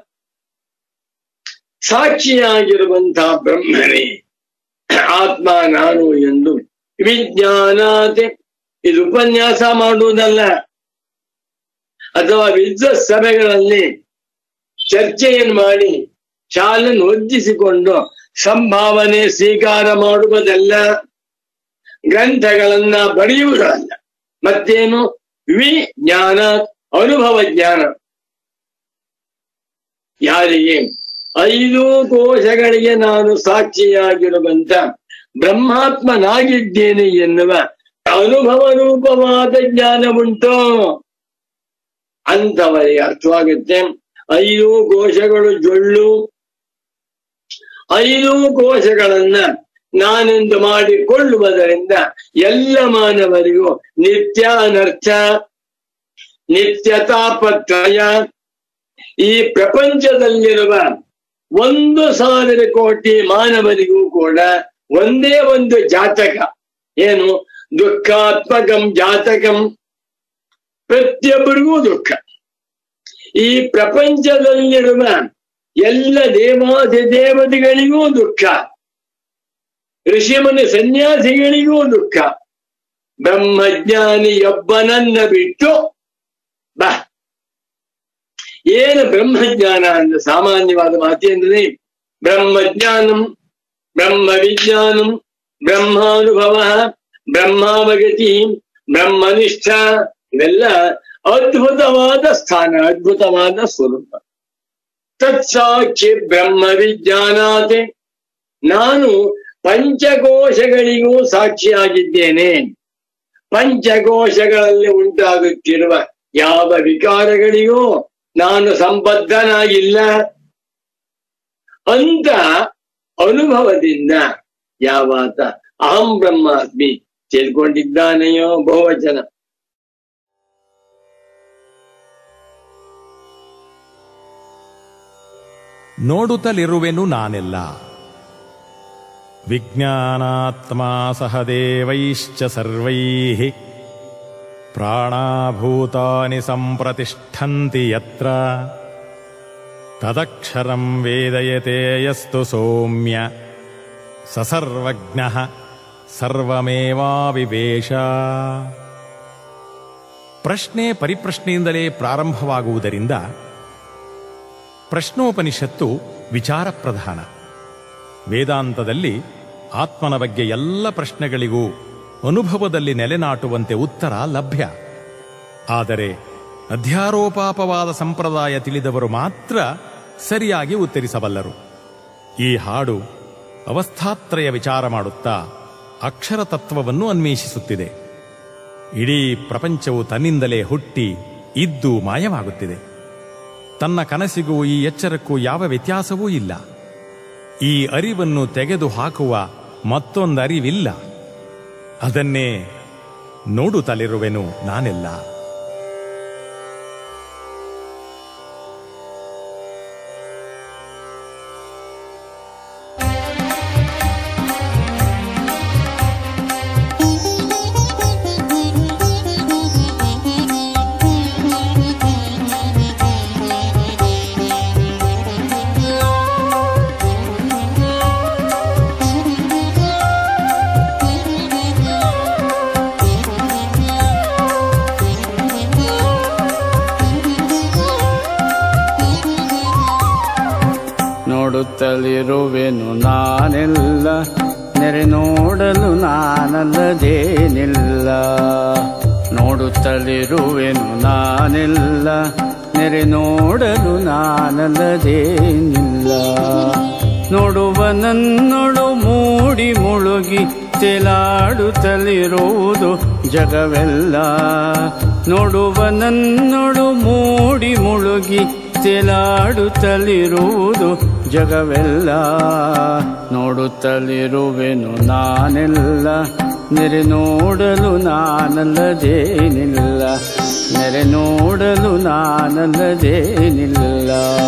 ಸಾಕ್ಷಿಯಾಗಿರುವಂತಹ ಬ್ರಹ್ಮನೇ ಆತ್ಮ ನಾನು ಎಂದು ವಿಜ್ಞಾನಾತೆ ಇದು ಉಪನ್ಯಾಸ ಮಾಡುವುದಲ್ಲ ಅಥವಾ ವಿದ್ವ ಸಭೆಗಳಲ್ಲಿ ಚರ್ಚೆಯನ್ನು ಮಾಡಿ ಶಾಲನ್ನು ಒಜ್ಜಿಸಿಕೊಂಡು ಸಂಭಾವನೆ ಸ್ವೀಕಾರ ಮಾಡುವುದಲ್ಲ ಗ್ರಂಥಗಳನ್ನ ಬರೆಯುವುದಲ್ಲ ಮತ್ತೇನು ವಿಜ್ಞಾನ ಅನುಭವ ಜ್ಞಾನ ಯಾರಿಗೆ ಐದು ಕೋಶಗಳಿಗೆ ನಾನು ಸಾಕ್ಷಿಯಾಗಿರುವಂತ ಬ್ರಹ್ಮಾತ್ಮನಾಗಿದ್ದೇನೆ ಎನ್ನುವ ಅನುಭವ ರೂಪವಾದ ಜ್ಞಾನ ಉಂಟು ಅಂತವರಿಗೆ ಅರ್ಥವಾಗುತ್ತೆ ಐದು ಕೋಶಗಳು ಜೊಳ್ಳು ಐದು ಕೋಶಗಳನ್ನ ನಾನೆಂದು ಮಾಡಿಕೊಳ್ಳುವುದರಿಂದ ಎಲ್ಲ ಮಾನವರಿಗೂ ನಿತ್ಯ ಅನರ್ಥ ನಿತ್ಯ ತಾಪತ್ರಯ ಈ ಪ್ರಪಂಚದಲ್ಲಿರುವ ಒಂದು ಸಾವಿರ ಕೋಟಿ ಮಾನವರಿಗೂ ಕೂಡ ಒಂದೇ ಒಂದು ಜಾತಕ ಏನು ದುಃಖಾತ್ಮಕಂ ಜಾತಕಂ ಪ್ರತಿಯೊಬ್ಬರಿಗೂ ದುಃಖ ಈ ಪ್ರಪಂಚದಲ್ಲಿರುವ ಎಲ್ಲ ದೇವಾದಿ ದೇವತೆಗಳಿಗೂ ದುಃಖ ಋಷಿಮುನಿ ಸನ್ಯಾಸಿಗಳಿಗೂ ದುಃಖ ಬ್ರಹ್ಮಜ್ಞಾನಿಯೊಬ್ಬನನ್ನ ಬಿಟ್ಟು ಬಾ ಏನು ಬ್ರಹ್ಮಜ್ಞಾನ ಅಂದ್ರೆ ಸಾಮಾನ್ಯವಾದ ಮಾತೇಂದ್ರೆ ಬ್ರಹ್ಮಜ್ಞಾನಂ ಬ್ರಹ್ಮ ವಿಜ್ಞಾನಂ ಬ್ರಹ್ಮಾನುಭವ ಬ್ರಹ್ಮಾವಗತಿ ಬ್ರಹ್ಮನಿಷ್ಠ ಇವೆಲ್ಲ ಅದ್ಭುತವಾದ ಸ್ಥಾನ ಅದ್ಭುತವಾದ ಸ್ವರೂಪ ತತ್ಸಾಕ್ಷಿ ಬ್ರಹ್ಮ ವಿಜ್ಞಾನಾತೆ ನಾನು ಪಂಚಕೋಶಗಳಿಗೂ ಸಾಕ್ಷಿಯಾಗಿದ್ದೇನೆ ಪಂಚಕೋಶಗಳಲ್ಲಿ ಉಂಟಾಗುತ್ತಿರುವ ಯಾವ ವಿಕಾರಗಳಿಗೂ ನಾನು ಸಂಬದ್ಧನಾಗಿಲ್ಲ ಅಂತ ಅನುಭವದಿಂದ ಯಾವಾತ ಅಹಂ ಬ್ರಹ್ಮಾಸ್ಮಿ ತಿಳ್ಕೊಂಡಿದ್ದಾನೆಯೋ ಬಹುವಚನ ನೋಡುತ್ತಲಿರುವೆನು ನಾನೆಲ್ಲ ವಿಜ್ಞಾನಾತ್ಮ ಸಹ ದೇವೈಶ್ಚ ಸರ್ವೈಃ ಪ್ರಾಣಾಭೂತಾನಿ ಸಂಪ್ರತಿಷ್ಠಂತಿ ಯತ್ರ ತದಕ್ಷರಂ ವೇದಯತೆ ಯಸ್ತು ಸೌಮ್ಯ ಸಸರ್ವಜ್ಞಃ ಸರ್ವಮೇವಾವಿವೇಶ ಪ್ರಶ್ನೆ ಪರಿಪ್ರಶ್ನೆಯಿಂದಲೇ ಪ್ರಾರಂಭವಾಗುವುದರಿಂದ ಪ್ರಶ್ನೋಪನಿಷತ್ತು ವಿಚಾರ ಪ್ರಧಾನ ವೇದಾಂತದಲ್ಲಿ ಆತ್ಮನ ಬಗ್ಗೆ ಎಲ್ಲ ಪ್ರಶ್ನೆಗಳಿಗೂ ಅನುಭವದಲ್ಲಿ ನೆಲೆನಾಟುವಂತೆ ಉತ್ತರ ಲಭ್ಯ ಆದರೆ ಅಧ್ಯಾರೋಪಾಪವಾದ ಸಂಪ್ರದಾಯ ತಿಳಿದವರು ಮಾತ್ರ ಸರಿಯಾಗಿ ಉತ್ತರಿಸಬಲ್ಲರು ಈ ಹಾಡು ಅವಸ್ಥಾತ್ರಯ ವಿಚಾರ ಮಾಡುತ್ತಾ ಅಕ್ಷರ ತತ್ವವನ್ನು ಅನ್ವೇಷಿಸುತ್ತಿದೆ ಇಡೀ ಪ್ರಪಂಚವು ತನ್ನಿಂದಲೇ ಹುಟ್ಟಿ ಇದ್ದು ಮಾಯವಾಗುತ್ತಿದೆ ತನ್ನ ಕನಸಿಗೂ ಈ ಎಚ್ಚರಕ್ಕೂ ಯಾವ ವ್ಯತ್ಯಾಸವೂ ಇಲ್ಲ ಈ ಅರಿವನ್ನು ತೆಗೆದು ಹಾಕುವ ಮತ್ತೊಂದು ಅರಿವಿಲ್ಲ ಅದನ್ನೇ ನೋಡುತ್ತಲಿರುವೆನು ನಾನೆಲ್ಲ ನೋಡುತ್ತಲಿರುವೆನು ನಾನೆಲ್ಲ ನೆರೆ ನೋಡಲು ನಾನಲ್ಲದೇನಿಲ್ಲ ನೋಡುತ್ತಲಿರುವೆನು ನಾನೆಲ್ಲ ನೆರೆ ನೋಡಲು ನಾನಲ್ಲದೇನಿಲ್ಲ ನೋಡುವ ನನ್ನೊಳು ಮೂಡಿ ಮುಳುಗಿ ತೇಲಾಡುತ್ತಲಿರುವುದು ಜಗವೆಲ್ಲ ನೋಡುವ ನನ್ನೊಳು ಮೂಡಿ ಮುಳುಗಿ ತೇಲಾಡುತ್ತಲಿರುವುದು ಜಗವೆಲ್ಲ ನೋಡುತ್ತಲಿರುವೆನು ನಾನೆಲ್ಲ ನೆರೆ ನೋಡಲು ನಾನಲ್ಲದೇನಿಲ್ಲ ನೆರೆ ನೋಡಲು ನಾನಲ್ಲದೇನಿಲ್ಲ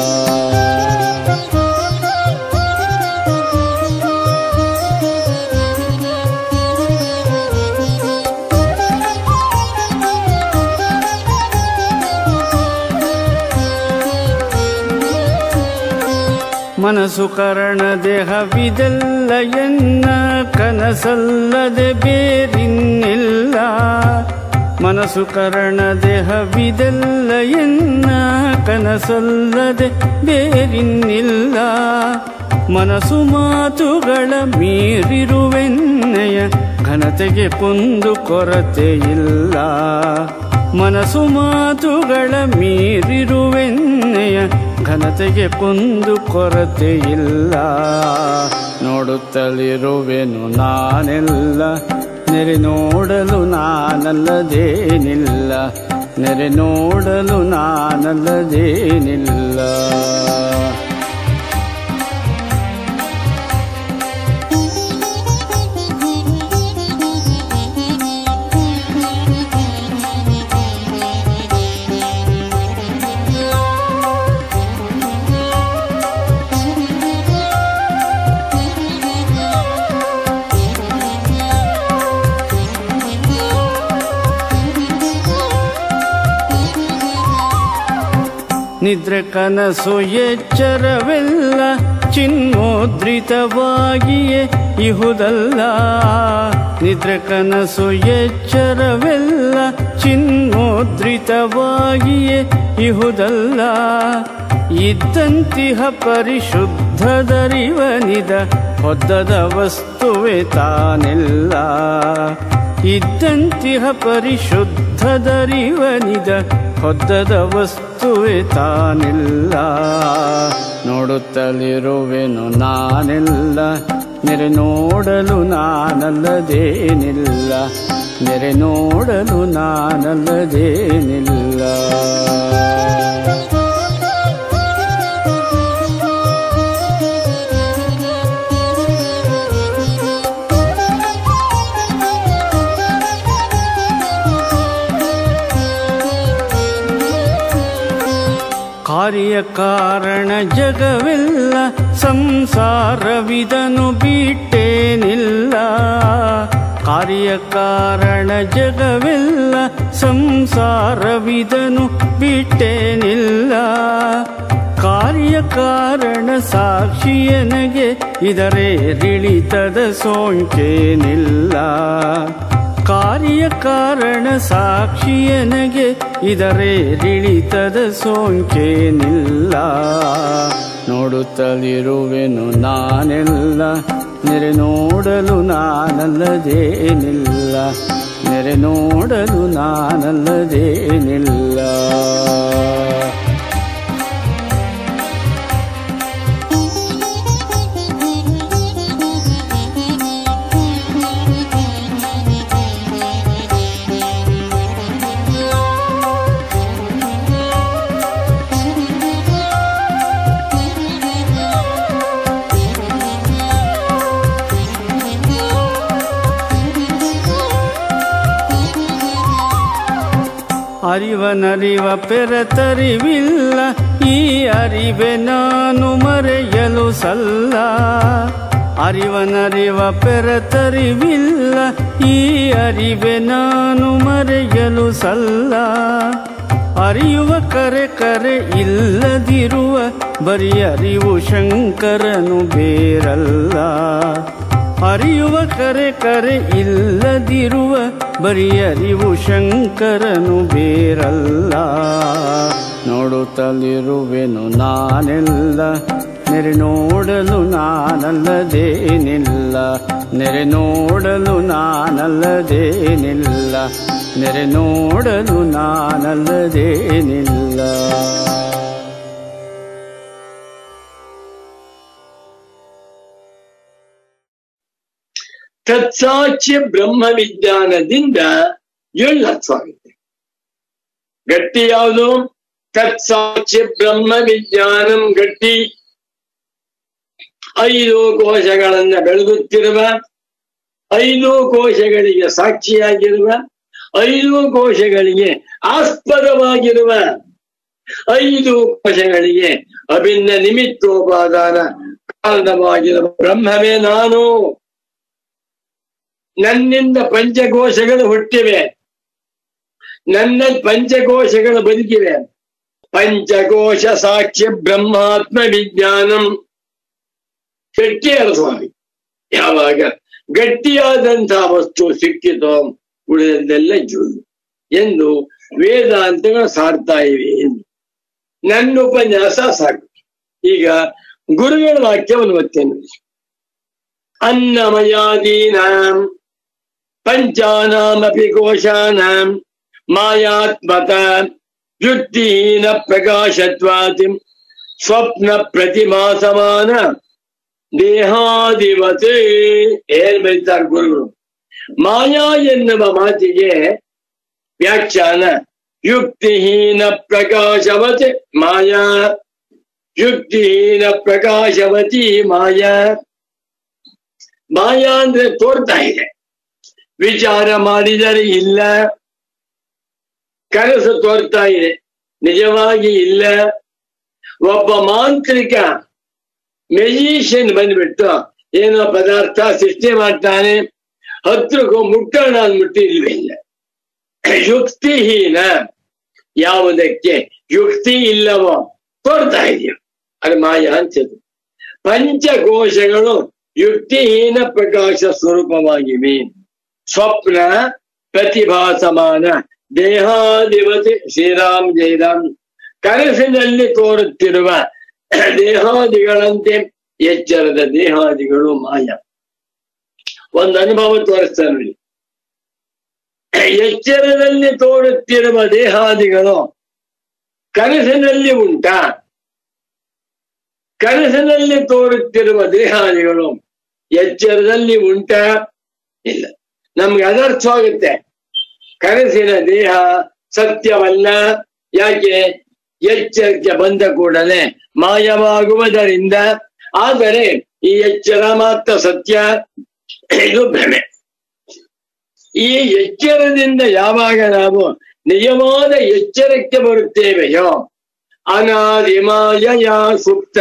ಮನಸ್ಸು ಕರಣ ದೇಹವಿದೆಲ್ಲ ಎನ್ನ ಕನಸಲ್ಲದೆ ಬೇರಿನ್ನಿಲ್ಲ ಮನಸ್ಸು ಕರಣ ದೇಹವಿದೆಲ್ಲ ಎನ್ನ ಕನಸಲ್ಲದೆ ಬೇರಿನ್ನಿಲ್ಲ ಮನಸ್ಸು ಮಾತುಗಳ ಮೀರಿರುವೆನ್ನಯ ಘನತೆಗೆ ಕುಂದು ಕೊರತೆ ಇಲ್ಲ ಮನಸ್ಸು ಮಾತುಗಳ ಮೀರಿರುವೆನ್ನಯ ಘನತೆಗೆ ಕುಂದು ಕೊರತೆ ಇಲ್ಲ ನೋಡುತ್ತಲಿರುವೆನು ನಾನೆಲ್ಲ ನೆರೆ ನೋಡಲು ನಾನಲ್ಲದೇನಿಲ್ಲ ನೆರೆ ನೋಡಲು ನಾನಲ್ಲದೇನಿಲ್ಲ ನಿದ್ರೆ ಕನಸು ಎಚ್ಚರವೆಲ್ಲ ಚಿನ್ಮೋದ್ರಿತವಾಗಿಯೇ ಇಹುದಲ್ಲ ನಿದ್ರೆ ಕನಸು ಎಚ್ಚರವೆಲ್ಲ ಚಿನ್ಮೋದ್ರಿತವಾಗಿಯೇ ಇಹುದಲ್ಲ ಇದ್ದಂತಿಹ ಪರಿಶುದ್ಧದರಿವನಿದ ಹೊದ್ದದ ವಸ್ತುವೆ ತಾನೆಲ್ಲ ಇದ್ದಂತಿಹ ಪರಿಶುದ್ಧದರಿವನಿದ ಹೊದ್ದದ ವಸ್ತುವೆ ತಾನಿಲ್ಲ ನೋಡುತ್ತಲಿರುವೆನು ನಾನೆಲ್ಲ ನೆರೆ ನೋಡಲು ನಾನಲ್ಲದೇನಿಲ್ಲ ನೆರೆ ನೋಡಲು ನಾನಲ್ಲದೇನಿಲ್ಲ ಕಾರ್ಯ ಕಾರಣ ಜಗವೆಲ್ಲ ಸಂಸಾರವಿದನು ಬಿಟ್ಟೇನಿಲ್ಲ ಕಾರ್ಯಕಾರಣ ಜಗವೆಲ್ಲ ಸಂಸಾರವಿದನು ಬಿಟ್ಟೇನಿಲ್ಲ ಕಾರ್ಯಕಾರಣ ಸಾಕ್ಷಿಯನಗೆ ಇದರೇ ರಿಳಿತದ ಸೋಂಕೇನಿಲ್ಲ ಕಾರ್ಯಕಾರಣ ಸಾಕ್ಷಿಯನಗೆ ಇದರೇ ರಿಳಿತದ ಸೋಂಕೇನಿಲ್ಲ ನೋಡುತ್ತಲಿರುವೆನು ನಾನೆಲ್ಲ ನೆರೆ ನೋಡಲು ನಾನಲ್ಲದೇನಿಲ್ಲ ನೆರೆ ನೋಡಲು ನಾನಲ್ಲದೇನಿಲ್ಲ ಅರಿವನರಿವ ಪೆರತರಿವಿಲ್ಲ ಈ ಅರಿವೆ ನಾನು ಮರೆಯಲು ಸಲ್ಲ ಅರಿವನರಿವ ಪೆರತರಿವಿಲ್ಲ ಈ ಅರಿವೆ ನಾನು ಮರೆಯಲು ಸಲ್ಲ ಅರಿಯುವ ಕರೆ ಕರೆ ಇಲ್ಲದಿರುವ ಬರೀ ಅರಿವು ಶಂಕರನು ಬೇರಲ್ಲ ಅರಿಯುವ ಕರೆ ಕರೆ ಇಲ್ಲದಿರುವ ಬರೀ ಅರಿವು ಶಂಕರನು ಬೇರಲ್ಲ ನೋಡುತ್ತಲಿರುವೆನು ನಾನೆಲ್ಲ ನೆರೆ ನೋಡಲು ನಾನಲ್ಲದೇನಿಲ್ಲ ನೆರೆ ನೋಡಲು ನಾನಲ್ಲದೇನಿಲ್ಲ ನೆರೆ ನೋಡಲು ನಾನಲ್ಲದೇನಿಲ್ಲ ತತ್ಸಾಕ್ಷ್ಯ ಬ್ರಹ್ಮ ವಿಜ್ಞಾನದಿಂದ ಏಳು ಅರ್ಥವಾಗುತ್ತೆ ಗಟ್ಟಿ ಯಾವುದು ತತ್ಸಾಕ್ಷ್ಯ ಬ್ರಹ್ಮ ವಿಜ್ಞಾನಂ ಗಟ್ಟಿ ಐದು ಕೋಶಗಳನ್ನ ಬೆಳಗುತ್ತಿರುವ ಐದು ಕೋಶಗಳಿಗೆ ಸಾಕ್ಷಿಯಾಗಿರುವ ಐದು ಕೋಶಗಳಿಗೆ ಆಸ್ಪದವಾಗಿರುವ ಐದು ಕೋಶಗಳಿಗೆ ಅಭಿನ್ನ ನಿಮಿತ್ತೋಪಾದಾನ ಕಾರಣವಾಗಿರುವ ಬ್ರಹ್ಮವೇ ನಾನು ನನ್ನಿಂದ ಪಂಚಕೋಶಗಳು ಹುಟ್ಟಿವೆ ನನ್ನ ಪಂಚಕೋಶಗಳು ಬದುಕಿವೆ ಪಂಚಕೋಶ ಸಾಕ್ಷ್ಯ ಬ್ರಹ್ಮಾತ್ಮ ವಿಜ್ಞಾನಂ ಗಟ್ಟಿಯಾದ ಸ್ವಾಮಿ ಯಾವಾಗ ಗಟ್ಟಿಯಾದಂತಹ ವಸ್ತು ಸಿಕ್ಕಿತೋ ಉಳಿದದ್ದೆಲ್ಲ ಜೂಳು ಎಂದು ವೇದಾಂತಗಳು ಸಾರ್ತಾ ಇವೆ ಎಂದು ನನ್ನ ಉಪನ್ಯಾಸ ಸಾಕು ಈಗ ಗುರುಗಳ ವಾಕ್ಯವನ್ನು ಒತ್ತೇನೆ ಅನ್ನಮಯಾದೀನಾಂ ಪಂಚಾನಾಮಪಿ ಕೋಶಾನಾಂ ಮಾಯಾತ್ಮತ ಯುಕ್ತಿಹೀನ ಪ್ರಕಾಶತ್ವಾತಿ ಸ್ವಪ್ನ ಪ್ರತಿಮಾ ಸಮಾನ ದೇಹಾದಿವತೆ ಏನ್ ಬರೀತಾರೆ ಗುರುಗಳು ಮಾಯಾ ಎನ್ನುವ ಮಾತಿಗೆ ವ್ಯಾಖ್ಯಾನ ಯುಕ್ತಿಹೀನ ಪ್ರಕಾಶವತೆ ಮಾಯಾ ಯುಕ್ತಿಹೀನ ಪ್ರಕಾಶವತಿ ಮಾಯಾ ಮಾಯಾ ಅಂದ್ರೆ ತೋರ್ತಾ ಇದೆ ವಿಚಾರ ಮಾಡಿದರೆ ಇಲ್ಲ ಕನಸು ತೋರ್ತಾ ಇದೆ ನಿಜವಾಗಿ ಇಲ್ಲ ಒಬ್ಬ ಮಾಂತ್ರಿಕ ಮೆಜಿಷಿಯನ್ ಬಂದ್ಬಿಟ್ಟು ಏನೋ ಪದಾರ್ಥ ಸೃಷ್ಟಿ ಮಾಡ್ತಾನೆ ಹತ್ರಕ್ಕೂ ಮುಟ್ಟೋಣ ಅಂದ್ಬಿಟ್ಟು ಇಲ್ವೇ ಇಲ್ಲ ಯುಕ್ತಿಹೀನ ಯಾವುದಕ್ಕೆ ಯುಕ್ತಿ ಇಲ್ಲವೋ ತೋರ್ತಾ ಇದೆಯೋ ಅದು ಮಾಯ ಅಂತದ್ದು ಪಂಚಕೋಶಗಳು ಯುಕ್ತಿಹೀನ ಪ್ರಕಾಶ ಸ್ವರೂಪವಾಗಿವೆ ಸ್ವಪ್ನ ಪ್ರತಿಭಾಸಮಾನ ದೇಹಾಧಿಪತಿ ಶ್ರೀರಾಮ್ ಜಯರಾಮ್ ಕನಸಿನಲ್ಲಿ ತೋರುತ್ತಿರುವ ದೇಹಾದಿಗಳಂತೆ ಎಚ್ಚರದ ದೇಹಾದಿಗಳು ಮಾಯ ಒಂದು ಅನುಭವ ತೋರಿಸ್ತಾರೆ ನೋಡಿ ಎಚ್ಚರದಲ್ಲಿ ತೋರುತ್ತಿರುವ ದೇಹಾದಿಗಳು ಕನಸಿನಲ್ಲಿ ಉಂಟಾ ಕನಸಿನಲ್ಲಿ ತೋರುತ್ತಿರುವ ದೇಹಾದಿಗಳು ಎಚ್ಚರದಲ್ಲಿ ಉಂಟಾ ಇಲ್ಲ ನಮ್ಗೆ ಅದರ್ಥವಾಗುತ್ತೆ ಕನಸಿನ ದೇಹ ಸತ್ಯವಲ್ಲ ಯಾಕೆ ಎಚ್ಚರಿಕೆ ಬಂದ ಕೂಡಲೇ ಮಾಯವಾಗುವುದರಿಂದ ಆದರೆ ಈ ಎಚ್ಚರ ಮಾತ್ರ ಸತ್ಯ ಇದು ಭ್ರಮೆ ಈ ಎಚ್ಚರದಿಂದ ಯಾವಾಗ ನಾವು ನಿಜವಾದ ಎಚ್ಚರಕ್ಕೆ ಬರುತ್ತೇವೆಯೋ ಅನಾದಿಮಾಯ ಸುಪ್ತ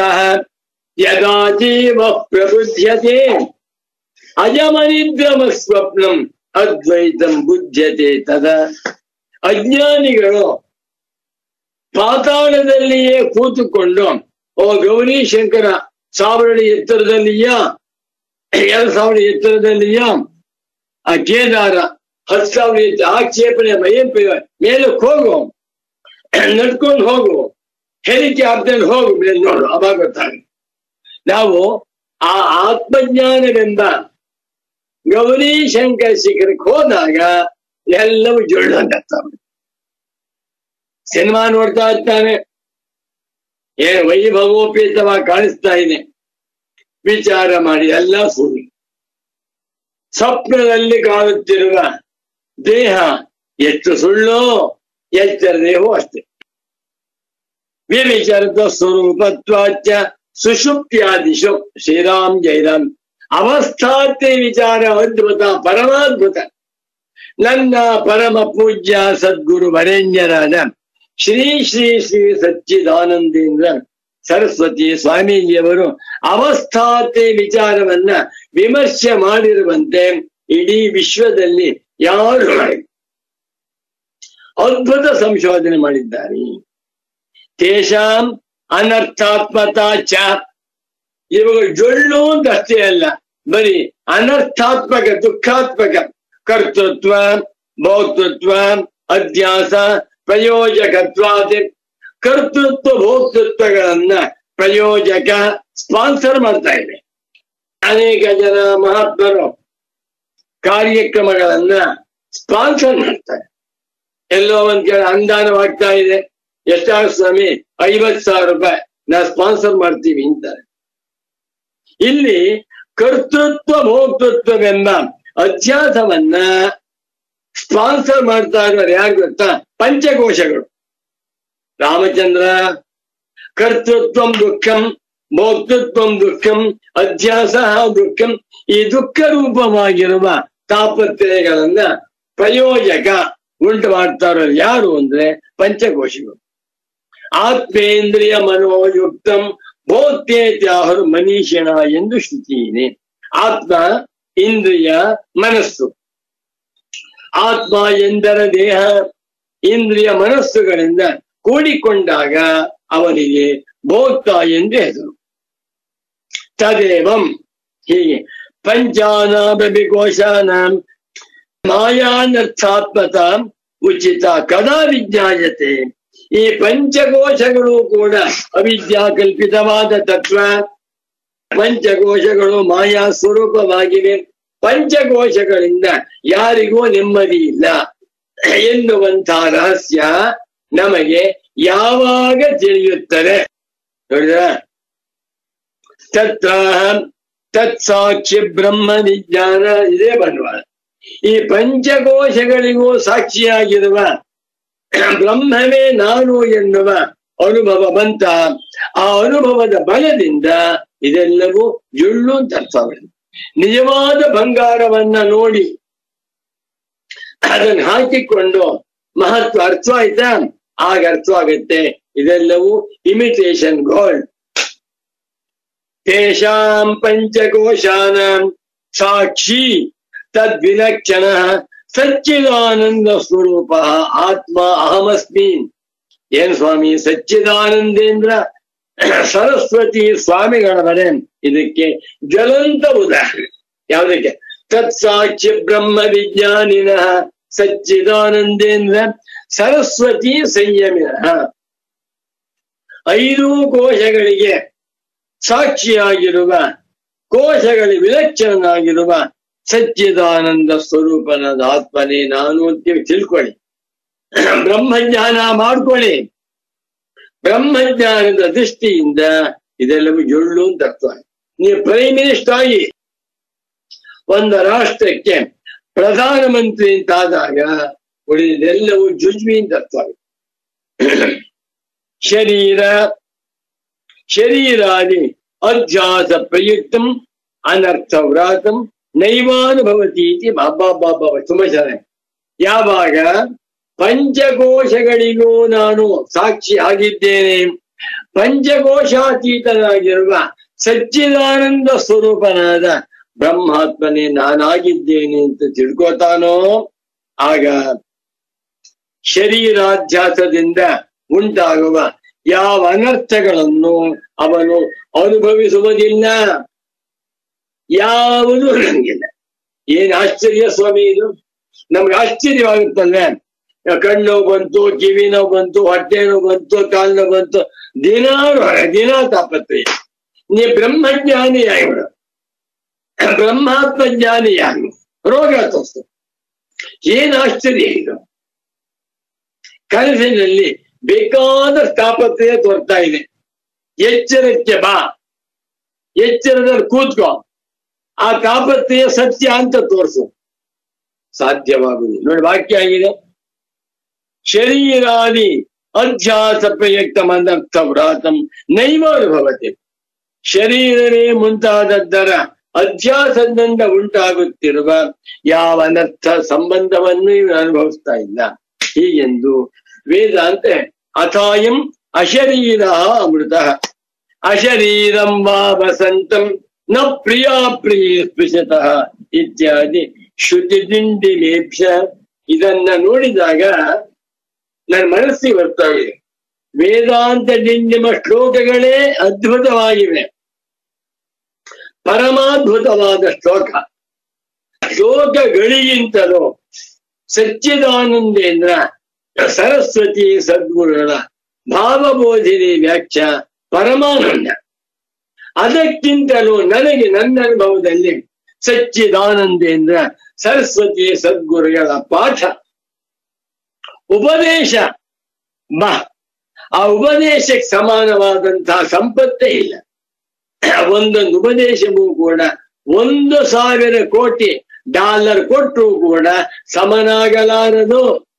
ಯದಾ ಜೀವ ಪ್ರಬುದ್ಧತೆ ಅಯಮನಿದ್ರಮ ಸ್ವಪ್ನಂ ಅದ್ವೈತಂ ಬುದ್ಧತೆ ತದ ಅಜ್ಞಾನಿಗಳು ಪಾತಾಳದಲ್ಲಿಯೇ ಕೂತುಕೊಂಡು ಓ ಗೌರಿ ಶಂಕರ ಸಾವಿರ ಅಡಿ ಎತ್ತರದಲ್ಲಿಯಾ ಎರಡು ಸಾವಿರ ಎತ್ತರದಲ್ಲಿಯ ಆ ಕೇದಾರ ಹತ್ತು ಸಾವಿರ ಎತ್ತರ ಆಕ್ಷೇಪಣೆ ಮೈನ್ ಮೇಲಕ್ಕೆ ಹೋಗು ನಡ್ಕೊಂಡು ಹೋಗು ಹೆಲಿಕಾಪ್ಟರ್ ಹೋಗು ಮೇಲೆ ನೋಡು ಅವಾಗ ಗೊತ್ತಾಗ ನಾವು ಆ ಆತ್ಮಜ್ಞಾನವೆಂಬ ಗೌರಿ ಶಂಕರ ಶಿಖರಕ್ಕೆ ಹೋದಾಗ ಎಲ್ಲವೂ ಜೊಳ್ಳು ಅಂತಾಗ್ತಾವೆ ಸಿನಿಮಾ ನೋಡ್ತಾ ಇರ್ತಾನೆ ಏನು ವೈಭವೋಪೇತವಾಗಿ ಕಾಣಿಸ್ತಾ ಇದೆ ವಿಚಾರ ಮಾಡಿ ಎಲ್ಲ ಸುಳ್ಳು ಸ್ವಪ್ನದಲ್ಲಿ ಕಾಣುತ್ತಿರುವ ದೇಹ ಎಷ್ಟು ಸುಳ್ಳು ಎಚ್ಚರ ದೇಹವೂ ಅಷ್ಟೇ ವ್ಯವಿಚಾರದ ಸ್ವರೂಪತ್ವಾಚ ಸುಷುಪ್ತ್ಯಾದಿಶು ಶ್ರೀರಾಮ್ ಜೈರಾಮ್ ಅವಸ್ಥಾತೆ ವಿಚಾರ ಅದ್ಭುತ ಪರಮಾದ್ಭುತ ನನ್ನ ಪರಮ ಪೂಜ್ಯ ಸದ್ಗುರು ವರೇಣ್ಯರಾದ ಶ್ರೀ ಶ್ರೀ ಶ್ರೀ ಸಚ್ಚಿದಾನಂದೇಂದ್ರ ಸರಸ್ವತಿ ಸ್ವಾಮೀಜಿಯವರು ಅವಸ್ಥಾತೆ ವಿಚಾರವನ್ನ ವಿಮರ್ಶೆ ಮಾಡಿರುವಂತೆ ಇಡೀ ವಿಶ್ವದಲ್ಲಿ ಯಾರು ಮಾಡಿಲ್ಲ. ಅದ್ಭುತ ಸಂಶೋಧನೆ ಮಾಡಿದ್ದಾರೆ ತೇಷಾಂ ಅನರ್ಥಾತ್ಮತಾ ಚ ಇವಾಗ ಜೊಳ್ಳು ಅಂತ ಅಷ್ಟೇ ಅಲ್ಲ ಬರೀ ಅನರ್ಥಾತ್ಮಕ ದುಃಖಾತ್ಮಕ ಕರ್ತೃತ್ವ ಭೋಕ್ತೃತ್ವ ಅಧ್ಯಾಸ ಪ್ರಯೋಜಕತ್ವಾದಿ ಕರ್ತೃತ್ವ ಭೋಕ್ತೃತ್ವಗಳನ್ನ ಪ್ರಯೋಜಕ ಸ್ಪಾನ್ಸರ್ ಮಾಡ್ತಾ ಇದೆ ಅನೇಕ ಜನ ಮಹಾತ್ಮರು ಕಾರ್ಯಕ್ರಮಗಳನ್ನ ಸ್ಪಾನ್ಸರ್ ಮಾಡ್ತಾರೆ ಎಲ್ಲೋ ಒಂದ್ ಕಡೆ ಅನುದಾನವಾಗ್ತಾ ಇದೆ ಎಷ್ಟಾಗ ಸ್ವಾಮಿ ಐವತ್ ಸಾವಿರ ರೂಪಾಯಿ ನಾ ಸ್ಪಾನ್ಸರ್ ಮಾಡ್ತೀವಿ ಅಂತಾರೆ ಇಲ್ಲಿ ಕರ್ತೃತ್ವ ಭೋಕ್ತೃತ್ವವೆಂಬ ಅಧ್ಯಾಸವನ್ನ ಸ್ಪಾನ್ಸರ್ ಮಾಡ್ತಾ ಇರೋರು ಯಾರು ಗೊತ್ತಾ ಪಂಚಕೋಶಗಳು ರಾಮಚಂದ್ರ ಕರ್ತೃತ್ವಂ ದುಃಖಂ ಭೋಕ್ತೃತ್ವಂ ದುಃಖಂ ಅಧ್ಯಾಸ ದುಃಖಂ ಈ ದುಃಖ ರೂಪವಾಗಿರುವ ತಾಪತ್ರಯಗಳನ್ನ ಪ್ರಯೋಜಕ ಉಂಟು ಮಾಡ್ತಾ ಇರೋರು ಯಾರು ಅಂದ್ರೆ ಪಂಚಕೋಶಗಳು ಆತ್ಮೇಂದ್ರಿಯ ಮನೋಯುಕ್ತಂ ಬೋಧ್ಯೇತ್ಯಾಹರು ಮನೀಷಣ ಎಂದು ಶ್ರುತಿ ಇದೆ ಆತ್ಮ ಇಂದ್ರಿಯ ಮನಸ್ಸು ಆತ್ಮ ಎಂದರ ದೇಹ ಇಂದ್ರಿಯ ಮನಸ್ಸುಗಳಿಂದ ಕೂಡಿಕೊಂಡಾಗ ಅವನಿಗೆ ಭೋಕ್ತ ಎಂದು ಹೆಸರು ತದೇವಂ ಹೀಗೆ ಪಂಚಾನಾಭಿಕೋಶಾನ ಮಾಯಾನರ್ಥಾತ್ಮತ ಉಚಿತ ಕದಾ ವಿಜ್ಞಾಯತೆ ಈ ಪಂಚಕೋಶಗಳು ಕೂಡ ಅವಿದ್ಯಾ ಕಲ್ಪಿತವಾದ ತತ್ವ ಪಂಚಕೋಶಗಳು ಮಾಯಾ ಸ್ವರೂಪವಾಗಿವೆ ಪಂಚಕೋಶಗಳಿಂದ ಯಾರಿಗೂ ನೆಮ್ಮದಿ ಇಲ್ಲ ಎನ್ನುವಂತ ರಹಸ್ಯ ನಮಗೆ ಯಾವಾಗ ತಿಳಿಯುತ್ತದೆ ನೋಡಿದ್ರ ತತ್ರ ತತ್ಸಾಕ್ಷಿ ಬ್ರಹ್ಮ ವಿಜ್ಞಾನ ಇದೇ ಬಂಡವಾಳ ಈ ಪಂಚಕೋಶಗಳಿಗೂ ಸಾಕ್ಷಿಯಾಗಿರುವ ಬ್ರಹ್ಮವೇ ನಾನು ಎನ್ನುವ ಅನುಭವ ಬಂತ ಆ ಅನುಭವದ ಬಲದಿಂದ ಇದೆಲ್ಲವೂ ಜುಳ್ಳು ಅಂತ ಅರ್ಥವಾಗಿದೆ ನಿಜವಾದ ಬಂಗಾರವನ್ನ ನೋಡಿ ಅದನ್ನು ಹಾಕಿಕೊಂಡು ಮಹತ್ವ ಅರ್ಥವಾಯ್ತಾ ಆಗ ಅರ್ಥವಾಗುತ್ತೆ ಇದೆಲ್ಲವೂ ಇಮಿಟೇಷನ್ ಗೋಲ್ಡ್ ತೇಷಾಂ ಪಂಚಕೋಶಾನ ಸಾಕ್ಷಿ ತದ್ವಿಲಕ್ಷಣ ಸಚ್ಚಿದಾನಂದ ಸ್ವರೂಪ ಆತ್ಮ ಅಹಮಸ್ಮಿ ಏನ್ ಸ್ವಾಮಿ ಸಚ್ಚಿದಾನಂದೇಂದ್ರ ಸರಸ್ವತಿ ಸ್ವಾಮಿಗಳವರೇ ಇದಕ್ಕೆ ಜ್ವಲಂತ ಉದಾಹರಣೆ ಯಾವುದಕ್ಕೆ ತತ್ಸಾಕ್ಷಿ ಬ್ರಹ್ಮ ವಿಜ್ಞಾನಿನ ಸಚ್ಚಿದಾನಂದೇಂದ್ರ ಸರಸ್ವತಿ ಸಂಯಮಿನ ಐದು ಕೋಶಗಳಿಗೆ ಸಾಕ್ಷಿಯಾಗಿರುವ ಕೋಶಗಳ ವಿಲಕ್ಷಣನಾಗಿರುವ ಸಚ್ಚಿದಾನಂದ ಸ್ವರೂಪನಾದ ಆತ್ಮನೇ ನಾನು ಅಂತ ತಿಳ್ಕೊಳ್ಳಿ ಬ್ರಹ್ಮಜ್ಞಾನ ಮಾಡ್ಕೊಳ್ಳಿ ಬ್ರಹ್ಮಜ್ಞಾನದ ದೃಷ್ಟಿಯಿಂದ ಇದೆಲ್ಲವೂ ಜೊಳ್ಳು ಅಂತ ಅರ್ಥ ನೀವು ಪ್ರೈಮ್ ಮಿನಿಸ್ಟರ್ ಆಗಿ ಒಂದು ರಾಷ್ಟ್ರಕ್ಕೆ ಪ್ರಧಾನಮಂತ್ರಿ ಅಂತಾದಾಗ ಉಳಿದೆಲ್ಲವೂ ಜುಜ್ವಿ ಅಂತ ಅರ್ಥ ಶರೀರ ಶರೀರಾದಿ ಅಧ್ಯಾಸ ಪ್ರಯುಕ್ತಂ ಅನರ್ಥ ವ್ರಾತಂ ನೈವಾನುಭವತಿ ಇತಿ ಬಾಬಾ ತುಂಬಾ ಚೆನ್ನಾಗಿ ಯಾವಾಗ ಪಂಚಕೋಶಗಳಿಗೂ ನಾನು ಸಾಕ್ಷಿ ಆಗಿದ್ದೇನೆ ಪಂಚಕೋಶಾತೀತನಾಗಿರುವ ಸಚ್ಚಿದಾನಂದ ಸ್ವರೂಪನಾದ ಬ್ರಹ್ಮಾತ್ಮನೇ ನಾನಾಗಿದ್ದೇನೆ ಅಂತ ತಿಳ್ಕೋತಾನೋ ಆಗ ಶರೀರಾಧ್ಯಾಸದಿಂದ ಉಂಟಾಗುವ ಯಾವ ಅನರ್ಥಗಳನ್ನು ಅವನು ಅನುಭವಿಸುವುದಿಲ್ಲ ಯಾವುದೂ ನಂಗಿಲ್ಲ ಏನ್ ಆಶ್ಚರ್ಯ ಸ್ವಾಮಿ ಇದು ನಮ್ಗೆ ಆಶ್ಚರ್ಯವಾಗುತ್ತಲ್ವೇ ಕಣ್ಣು ಬಂತು ಕಿವಿ ನೋವು ಬಂತು ಹೊಟ್ಟೆ ನೋವು ಬಂತು ಕಾಲು ನೋವು ಬಂತು ದಿನ ದಿನ ತಾಪತ್ರೆ ನೀ ಬ್ರಹ್ಮಜ್ಞಾನಿಯಾಗಿಬಿಡು ಬ್ರಹ್ಮಾತ್ಮ ಜ್ಞಾನಿಯಾಗಿ ರೋಗ ತೋರಿಸು ಏನ್ ಆಶ್ಚರ್ಯ ಇದು ಕನಸಿನಲ್ಲಿ ಬೇಕಾದ ತಾಪತ್ರೆಯ ತೋರ್ತಾ ಇದೆ ಎಚ್ಚರಕ್ಕೆ ಬಾ ಎಚ್ಚರದಲ್ಲಿ ಕೂತ್ಕೋ ಆ ತಾಪತ್ರೆಯ ಸತ್ಯ ಅಂತ ತೋರಿಸು ಸಾಧ್ಯವಾಗುವುದು ನೋಡಿ ವಾಕ್ಯ ಆಗಿದೆ ಶರೀರಾದಿ ಅಧ್ಯಾಸ ಪ್ರಯುಕ್ತ ಮಂದರ್ಥ ವ್ರಾತಂ ನೈವಾನುಭವತೆ ಶರೀರವೇ ಮುಂತಾದದ್ದರ ಅಧ್ಯಾಸದಿಂದ ಉಂಟಾಗುತ್ತಿರುವ ಯಾವ ಅನರ್ಥ ಸಂಬಂಧವನ್ನು ಇವನು ಅನುಭವಿಸ್ತಾ ಇಲ್ಲ ಹೀಗೆಂದು ವೇದಾಂತ ಅಥಾಯಂ ಅಶರೀರ ಅಮೃತ ಅಶರೀರಂ ವಾ ವಸಂತಂ ನ ಪ್ರಿಯಾ ಪ್ರಿಯ ಸ್ಪೃಶತಃ ಇತ್ಯಾದಿ ಶ್ರುತಿ ಲೇಪ್ಯ ಇದನ್ನ ನೋಡಿದಾಗ ನನ್ನ ಮನಸ್ಸಿಗೆ ಬರ್ತವೆ ವೇದಾಂತ ಡಿಂಡಿಮ ಶ್ಲೋಕಗಳೇ ಅದ್ಭುತವಾಗಿವೆ ಪರಮಾದ್ಭುತವಾದ ಶ್ಲೋಕ ಶ್ಲೋಕಗಳಿಗಿಂತಲೂ ಸಚ್ಚಿದಾನಂದೇಂದ್ರ ಸರಸ್ವತಿ ಸದ್ಗುರುಗಳ ಭಾವಬೋಧಿನಿ ವ್ಯಾಖ್ಯ ಪರಮಾನಂದ ಅದಕ್ಕಿಂತಲೂ ನನಗೆ ನನ್ನ ಅನುಭವದಲ್ಲಿ ಸಚ್ಚಿದಾನಂದೇಂದ್ರ ಸರಸ್ವತಿ ಸದ್ಗುರುಗಳ ಪಾಠ ಉಪದೇಶ ಬಾ ಆ ಉಪದೇಶಕ್ಕೆ ಸಮಾನವಾದಂತಹ ಸಂಪತ್ತೇ ಇಲ್ಲ ಒಂದೊಂದು ಉಪದೇಶವೂ ಕೂಡ ಒಂದು ಸಾವಿರ ಕೋಟಿ ಡಾಲರ್ ಕೊಟ್ಟರು ಕೂಡ ಸಮನಾಗಲಾರದು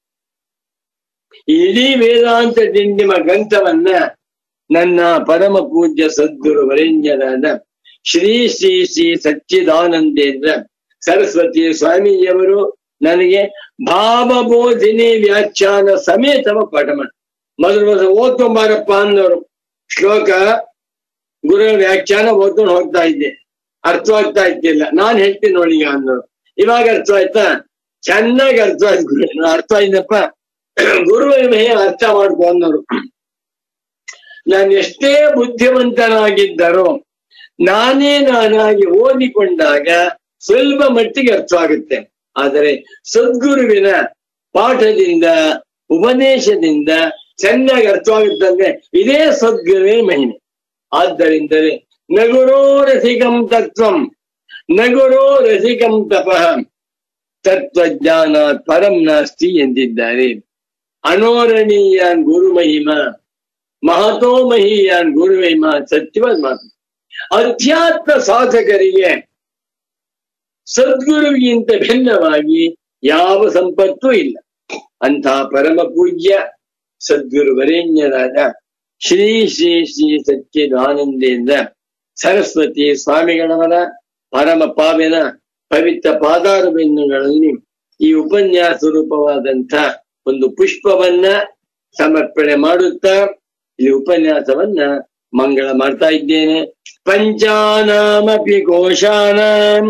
ಇಡೀ ವೇದಾಂತ ದಿಂಡಿಮ ಗ್ರಂಥವನ್ನ ನನ್ನ ಪರಮ ಪೂಜ್ಯ ಸದ್ಗುರು ವರೇಣ್ಯರಾದ ಶ್ರೀ ಶ್ರೀ ಶ್ರೀ ಸಚ್ಚಿದಾನಂದೇಂದ್ರ ಸರಸ್ವತಿ ಸ್ವಾಮಿಯವರು ನನಗೆ ಭಾವಬೋಧಿನಿ ವ್ಯಾಖ್ಯಾನ ಸಮೇತವ ಪಾಠ ಮಾಡಿ ಮೊದಲು ಮೊದಲು ಓದ್ಕೊಂಬಾರಪ್ಪ ಅನ್ನೋರು ಶ್ಲೋಕ ಗುರು ವ್ಯಾಖ್ಯಾನ ಓದ್ಕೊಂಡು ಹೋಗ್ತಾ ಇದ್ದೆ ಅರ್ಥವಾಗ್ತಾ ಇದ್ದಿಲ್ಲ ನಾನ್ ಹೇಳ್ತೀನಿ ನೋಡಿ ಈಗ ಅನ್ನೋರು ಇವಾಗ ಅರ್ಥ ಆಯ್ತಾ ಚೆನ್ನಾಗಿ ಅರ್ಥ ಆಯ್ತು ಗುರು ನಾನು ಅರ್ಥ ಆಯ್ತಪ್ಪ ಗುರುವಿನ ಅರ್ಥ ಮಾಡ್ಕೊ ಅನ್ನೋರು ನಾನು ಎಷ್ಟೇ ಬುದ್ಧಿವಂತನಾಗಿದ್ದರೋ ನಾನೇ ನಾನಾಗಿ ಓದಿಕೊಂಡಾಗ ಸ್ವಲ್ಪ ಮಟ್ಟಿಗೆ ಅರ್ಥವಾಗುತ್ತೆ ಆದರೆ ಸದ್ಗುರುವಿನ ಪಾಠದಿಂದ ಉಪದೇಶದಿಂದ ಚೆನ್ನಾಗಿ ಅರ್ಥವಾಗುತ್ತಂದ್ರೆ ಇದೇ ಸದ್ಗುರುವೇ ಮಹಿಮೆ ಆದ್ದರಿಂದಲೇ ನಗುರೋ ರಸಿಕಂ ತತ್ವಂ ನಗುರೋ ರಸಿಕಂ ತಪಃ ತತ್ವಜ್ಞಾನ ಪರಂ ನಾಸ್ತಿ ಎಂದಿದ್ದಾರೆ ಅನೋರಣೀಯಾನ್ ಗುರು ಮಹಿಮ ಮಹತೋ ಮಹೀಯಾನ್ ಗುರು ಮಹಿಮ ಸತ್ಯವಾದ ಮಾತು ಅಧ್ಯಾತ್ಮ ಸಾಧಕರಿಗೆ ಸದ್ಗುರುವಿಗಿಂತ ಭಿನ್ನವಾಗಿ ಯಾವ ಸಂಪತ್ತೂ ಇಲ್ಲ ಅಂತಹ ಪರಮ ಪೂಜ್ಯ ಸದ್ಗುರು ವರೇಣ್ಯರಾದ ಶ್ರೀ ಶ್ರೀ ಶ್ರೀ ಸಚ್ಚಿದಾನಂದೇಂದ್ರ ಸರಸ್ವತಿ ಸ್ವಾಮಿಗಳವರ ಪರಮ ಪಾವಿನ ಪವಿತ್ರ ಪಾದಾರಬಿಂದುಗಳಲ್ಲಿ ಈ ಉಪನ್ಯಾಸ ರೂಪವಾದಂಥ ಒಂದು ಪುಷ್ಪವನ್ನ ಸಮರ್ಪಣೆ ಮಾಡುತ್ತಾ ಈ ಉಪನ್ಯಾಸವನ್ನ ಮಂಗಳ ಮಾಡ್ತಾ ಇದ್ದೇನೆ ಪಂಚಾನಾಮಪಿ ಕೋಶಾನಾಂ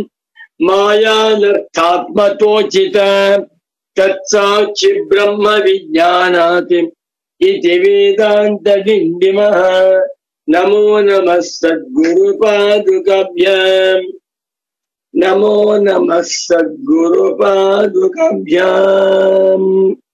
ಮಾಯಾನರ್ಥಾತ್ಮತೋಚಿತ ತತ್ಸಾಕ್ಷಿ ಬ್ರಹ್ಮ ವಿಜ್ಞಾನಾತಿ ಇತಿ ವೇದಾಂತ ಡಿಂಡಿಮಃ ನಮೋ ನಮಃ ಸದ್ಗುರು ಪಾದುಕಾಭ್ಯಾಂ ನಮೋ ನಮಃ ಸದ್ಗುರು ಪಾದುಕಾಭ್ಯಾಂ